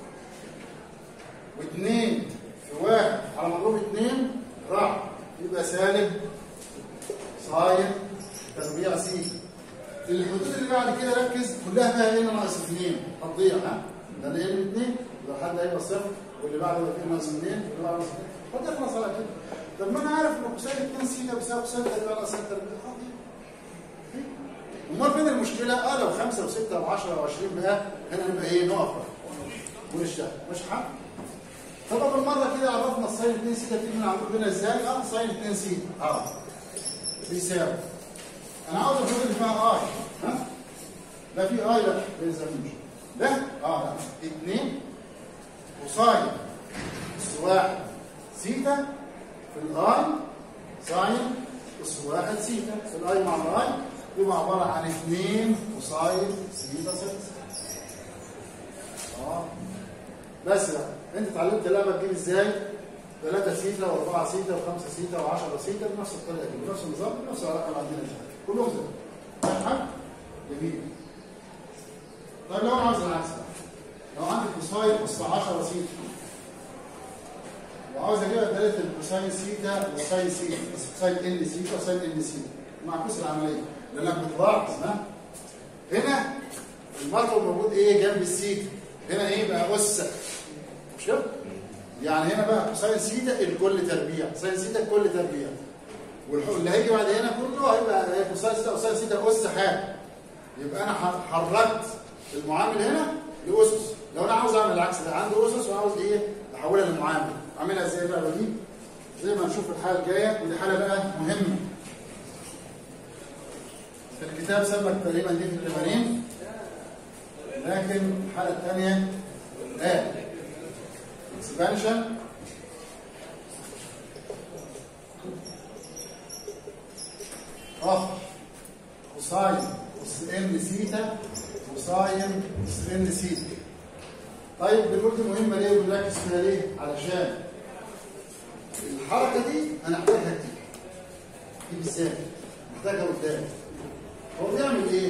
و2 في 1 على مضروب 2 راح يبقى سالب ساين تربيع سي الحدود اللي بعد كده ركز كلها فيها ان ناقص 2 هتضيع ها ده ان 2 لو حد هيبقى صفر واللي بعده يبقى فيه ناقص 2 واللي بعده ناقص 2 هتخلص على كده طب ما انا عارف ان كوساين 2 سي بيساوي كوساين تربيع ناقص تربيع امال فين المشكله؟ اه لو 5 و6 و10 و20 بقى هنا نبقى ايه نقف بقى ونشتغل مش حق طب بالمره كده عرفنا الساين 2 سي تيجي من عندنا هنا ازاي؟ اه ساين 2 سي اه بيساوي انا عاوز الحدود اللي فيها اي ها؟ لا في اي لا ما يلزمنيش ده اه لا 2 وساين اس 1 سيتا في الاي ساين اس 1 سيتا في الاي مع الاي يبقى عبارة عن 2 كوساين سيتا 6 اه بس بقى انت اتعلمت اللعبة تجيب ازاي 3 سيتا و4 سيتا و5 سيتا و10 سيتا بنفس الطريقة كده بنفس النظام بنفس العلاقة اللي عندنا دي كلهم زي بعض. فاهم جميل طيب لو انا عاوز العكس بقى. لو عندي كوساين اس 10 سيتا وعاوز اجيبها بداله الكوساين سيتا وساين سيتا كوساين ان سيتا وساين ان سيتا معكوس العمليه لانك بتلاحظ ها هنا المطلب موجود ايه جنب السيتا هنا ايه بقى اس مش كده يعني هنا بقى كوساين سيتا الكل تربيع ساين سيتا الكل تربيع واللي هيجي بعد هنا كله هيبقى إيه؟ كوساين سيتا وساين سيتا اس حاجه يبقى انا ح- حركت المعامل هنا لاسس لو انا عاوز اعمل العكس ده عندي اسس وعاوز ايه احولها للمعامل اعملها ازاي بقى دي زي ما نشوف الحاله الجايه ودي حاله بقى مهمه في الكتاب سبق تقريبا دي في التمارين لكن الحاله الثانيه لا اكسبانشن اوف كوساين اس ان سيتا كوساين اس ان سيتا طيب بنقول دي مهمه ليه وبنركز فيها ليه؟ علشان الحركه دي انا احتاجها كتير دي بالذات محتاجها قدام هو بيعمل ايه؟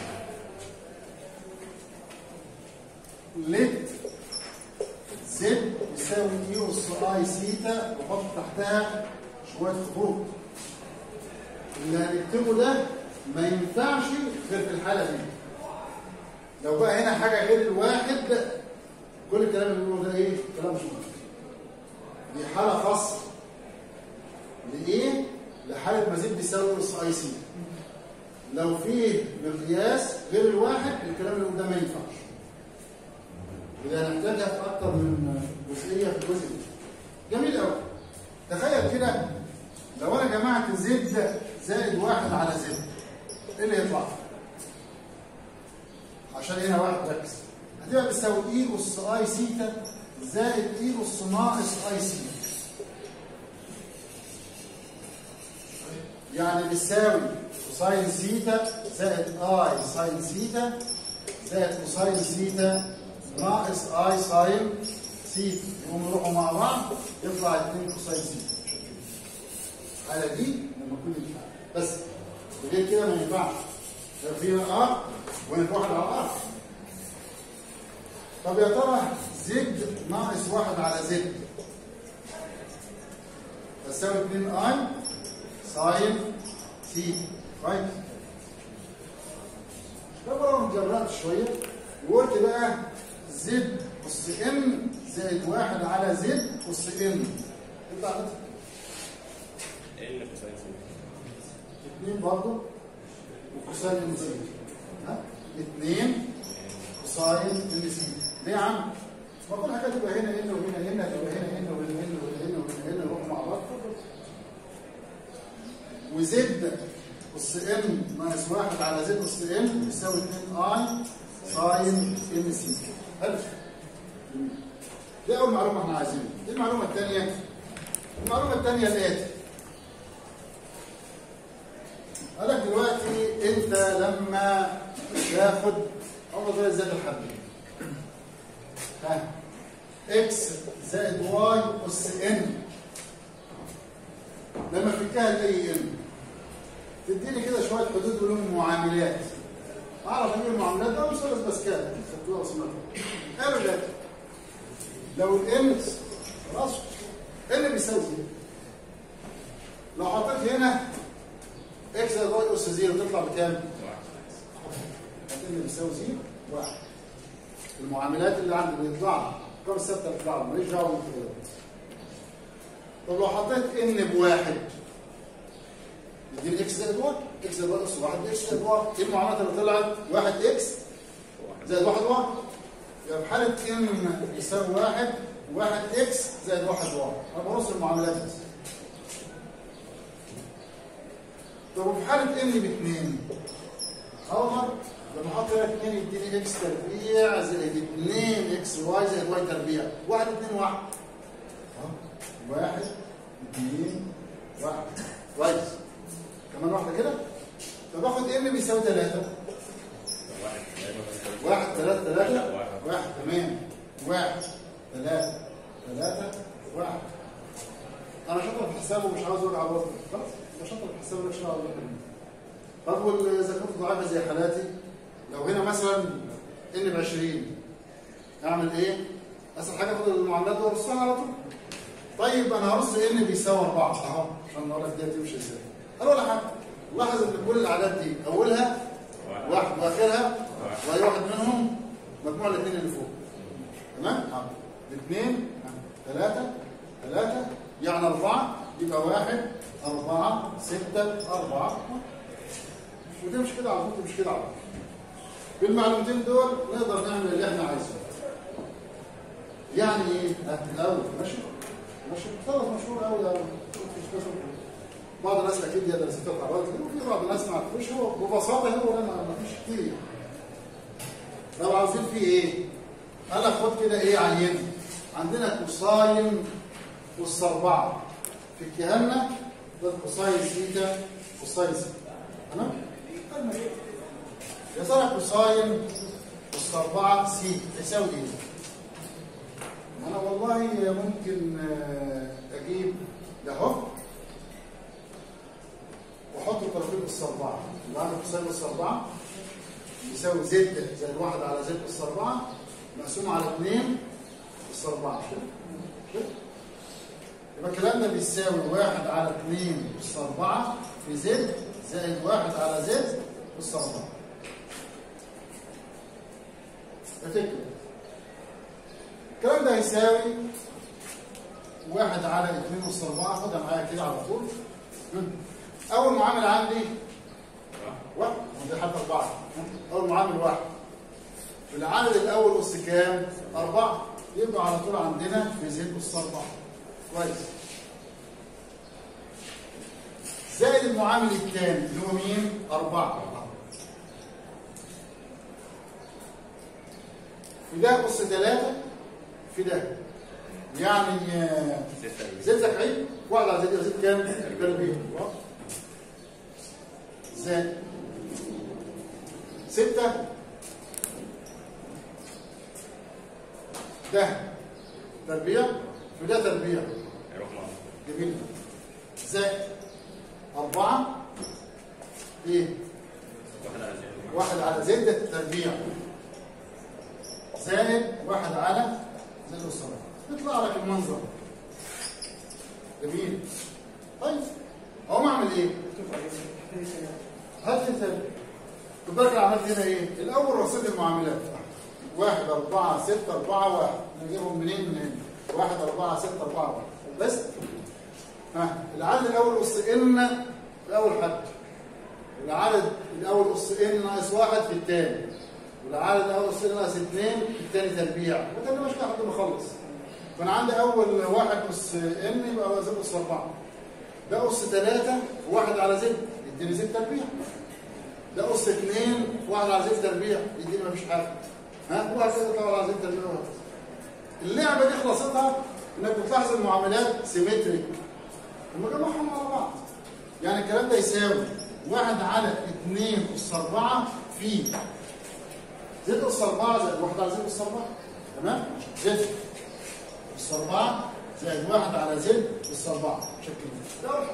ليت زد يساوي اي اس اي سيتا وحط تحتها شويه خطوط اللي هنكتبه ده ما ينفعش غير في الحاله دي لو بقى هنا حاجه غير الواحد كل الكلام اللي بنقوله ده ايه؟ كلام مش مهم دي حاله خاصه لايه؟ لحاله مزيد بيساوي اس اي سي لو في مقياس غير الواحد الكلام اللي قدام ما ينفعش إذا هنحتاجها في أكتر من جزئية في الجزء ده جميل قوي تخيل كده لو أنا جمعت زد زائد واحد على زد إيه اللي يطلع؟ عشان هنا واحد ركز هتبقى بتساوي إي أس أي سيتا زائد إي أس ناقص أي سيتا يعني بتساوي كوساين سيتا زائد اي ساين سيتا زائد كوساين سيتا ناقص اي ساين سي يقوموا يروحوا مع بعض يطلع 2 كوساين سي الحاله دي لما يكون ينفع بس غير كده ما ينفعش في ار وهنا واحد على ار طب يا ترى زد ناقص واحد على زد تساوي 2 اي ساين سي كويس طب لو جربت شويه وقلت بقى زد اس ان زائد واحد على زد اس ان يطلع ده ان كوساين سي اتنين برضه وكوساين ان سي ها اتنين كوساين ان سي ليه يا عم؟ ما كل حاجه تبقى هنا هنا وهنا هنا تبقى هنا هنا وهنا هنا وهنا هنا وهنا هنا يروحوا مع بعض وزد اس ان ناقص واحد على زد اس ان يساوي 2 اي ساين ان سي حلو دي اول معلومه احنا عايزينها ايه المعلومه الثانيه المعلومه الثانيه الاتي قال لك دلوقتي انت لما تاخد اول زي زائد الحدين ها اكس زائد واي اس ان لما فكها لاي ان تديني كده شويه حدود ولهم معاملات اعرف اجيب المعاملات ده مثلث باسكال خدتوها وسمعتوها قالوا لا لو الان خلاص ان بيساوي زيرو لو حطيت هنا اكس زائد واي اس زيرو تطلع بكام؟ واحد ان بيساوي زيرو واحد المعاملات اللي عندي بيطلع الارقام الثابته اللي بتطلع ماليش دعوه بالكلام طب لو حطيت ان بواحد يديني اكس زائد واحد اكس زائد واحد اس واحد اكس زائد واحد ايه المعاملات اللي طلعت؟ واحد اكس زائد واحد واحد يبقى في حالة ان يساوي واحد واحد اكس زائد واحد واحد انا برص المعاملات بس طب وفي حالة ان باثنين اوضح لما احط هنا اثنين يديني اكس تربيع زائد اثنين اكس واي زائد واي تربيع واحد اثنين واحد أهو. واحد اثنين واحد كويس كمان واحدة كده طب اخد ان بيساوي ثلاثة واحد ثلاثة واحد ثلاثة ثلاثة لا، واحد. واحد تمام واحد ثلاثة ثلاثة واحد أنا شاطر في الحساب ومش عاوز أوجع بطني خلاص أنا شاطر في الحساب ومش عاوز أوجع بطني طب وال- إذا كنت ضعيفة زي حالاتي لو هنا مثلا إن ب 20 أعمل إيه؟ أسهل حاجة أخد المعاملات وأرصها على طول طيب أنا هرص إن بيساوي 4 أهو عشان أقول لك دي هتمشي إزاي أنا ولا حاجة لاحظ إن كل الأعداد دي أولها واحد. واحد واخرها واحد. واي واحد منهم مجموع الاثنين اللي فوق تمام الاثنين ثلاثة ثلاثة يعني أربعة يبقى واحد أربعة ستة أربعة وتمشي كده على طول تمشي كده على طول بالمعلومتين دول نقدر نعمل اللي احنا عايزينه يعني ايه؟ ها، الأول ماشي؟ ماشي خلاص مشهور قوي ده مش مشهور. بعض الناس اكيد يقدر يستطيع الحضارات وفي بعض الناس ما عرفوش هو ببساطه هو ده ما ما فيش كتير لو عاوزين فيه ايه؟ قال لك خد كده ايه عينه عندنا كوساين اس 4 في الكهنه ده كوساين سيتا كوساين سيتا تمام؟ يا ترى كوساين اس 4 سي يساوي ايه؟ انا والله ممكن آه، اجيب ده اهو واحط الطرفين اس 4 يبقى عندك كوساين اس 4 يساوي زد زائد 1 على زد اس 4 مقسوم على 2 اس 4 كده كده يبقى الكلام ده بيساوي 1 على 2 اس 4 في زد زائد 1 على زد اس 4 افتكر الكلام ده هيساوي 1 على 2 اس 4 خدها معايا كده على طول اول معامل عندي واحد ودي حتى أربعة أول معامل واحد العدد الأول أس كام؟ أربعة يبقى على طول عندنا في زين أس أربعة كويس زائد المعامل الثاني اللي هو مين؟ أربعة في ده أس ثلاثة في ده يعني آه، ستة زيت زكعي واحد على زيت زيت كام؟ تربيع زائد ستة ده تربيع في ده تربيع هيروح مع جميل زائد أربعة إيه؟ واحد على زيرو واحد على زد تربيع زائد واحد على زد الصلاة يطلع لك المنظر جميل طيب أقوم أعمل إيه؟ هات لي تاني خد بالك أنا عملت هنا إيه؟ الأول رصيد المعاملات واحد أربعة ستة أربعة واحد نجيبهم منين من هنا؟ واحد أربعة ستة أربعة واحد بس ها العدد الأول أس إن في أول حد والعدد الأول أس إن ناقص واحد في الثاني والعدد الأول أس إن ناقص اثنين في الثاني تربيع وتاني ماشي لحد ما أخلص فأنا عندي أول واحد أس إن يبقى زد أس أربعة ده أس ثلاثة وواحد على زد يديني زد تربيع ده أس اثنين واحد على زد تربيع يديني مفيش حاجة ها وهكذا طبعا على زد تربيع وهكذا اللعبة دي خلاصتها إنك بتلاحظ المعاملات سيمتريك لما جمعهم على بعض يعني الكلام ده يساوي واحد على اثنين أس أربعة في زد أس أربعة زائد واحد على زد أس أربعة تمام؟ زد أس أربعة زائد واحد على زد أس أربعة شكل ده واحد.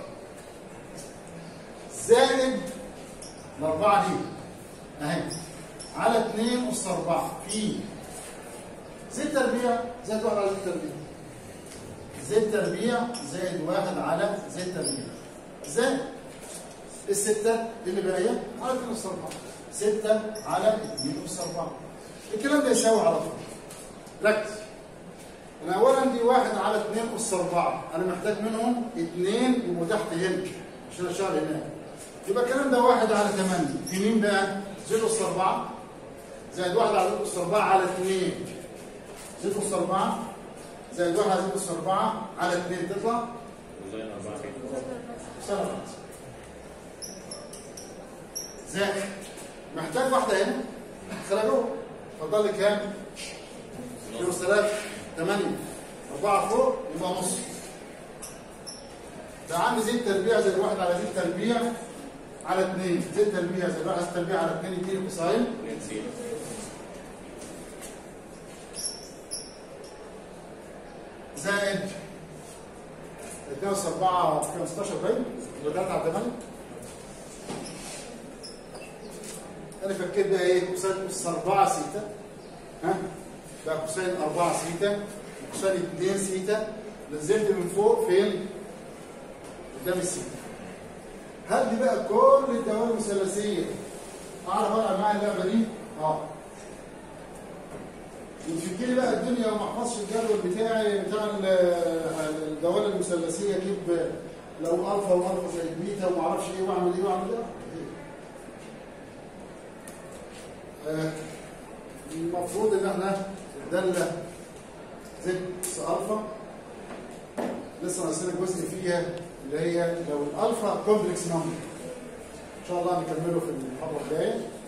زائد الأربعة دي أهي على اثنين أس أربعة في زد تربيع زائد واحد على زد تربيع زد تربيع زائد واحد على زد تربيع زائد الستة اللي باقية على 2 أس 4 ستة على 2 أس 4 الكلام ده يساوي على طول ركز أنا أولا دي واحد على 2 أس 4 أنا محتاج منهم اثنين يبقوا تحت هنا عشان أشتغل هناك يبقى الكلام ده واحد على 8 في مين بقى؟ زد أس 4 زائد واحد على زد أس 4 على 2 زد أس 4 زائد واحد على زد أس 4 على 2 تطلع وزي أربعة كده سنة خمسة زائد محتاج واحدة هنا خليها جوه فضل لي كام؟ كيلو ثلاثة ثمانية أربعة فوق يبقى نص ده عندي زيت تربيع زائد واحد على زيت تربيع على اثنين زيت تربيع زائد واحد على تربيع على اثنين يديني كوساين اتنين زيرو زائد 2 أس 4 15 باين يبقى 3 على 8 انا فكيت بقى ايه كوساين اس 4 سيتا ها بقى كوساين 4 سيتا كوساين 2 سيتا نزلت من فوق فين قدام السيتا هل دي بقى كل الدوائر المثلثيه اعرف العب معايا اللعبه دي اه يمكن لي بقى الدنيا وما احفظش الجدول بتاعي بتاع ال- الدوائر المثلثيه اجيب لو الفا والفا زي البيتا وما اعرفش ايه واعمل ايه واعمل ايه آه، المفروض ان احنا الداله زد اس الفا لسه ناقصنا جزء فيها اللي هي لو الالفا كومبلكس نمبر ان شاء الله نكمله في المحاضره الجايه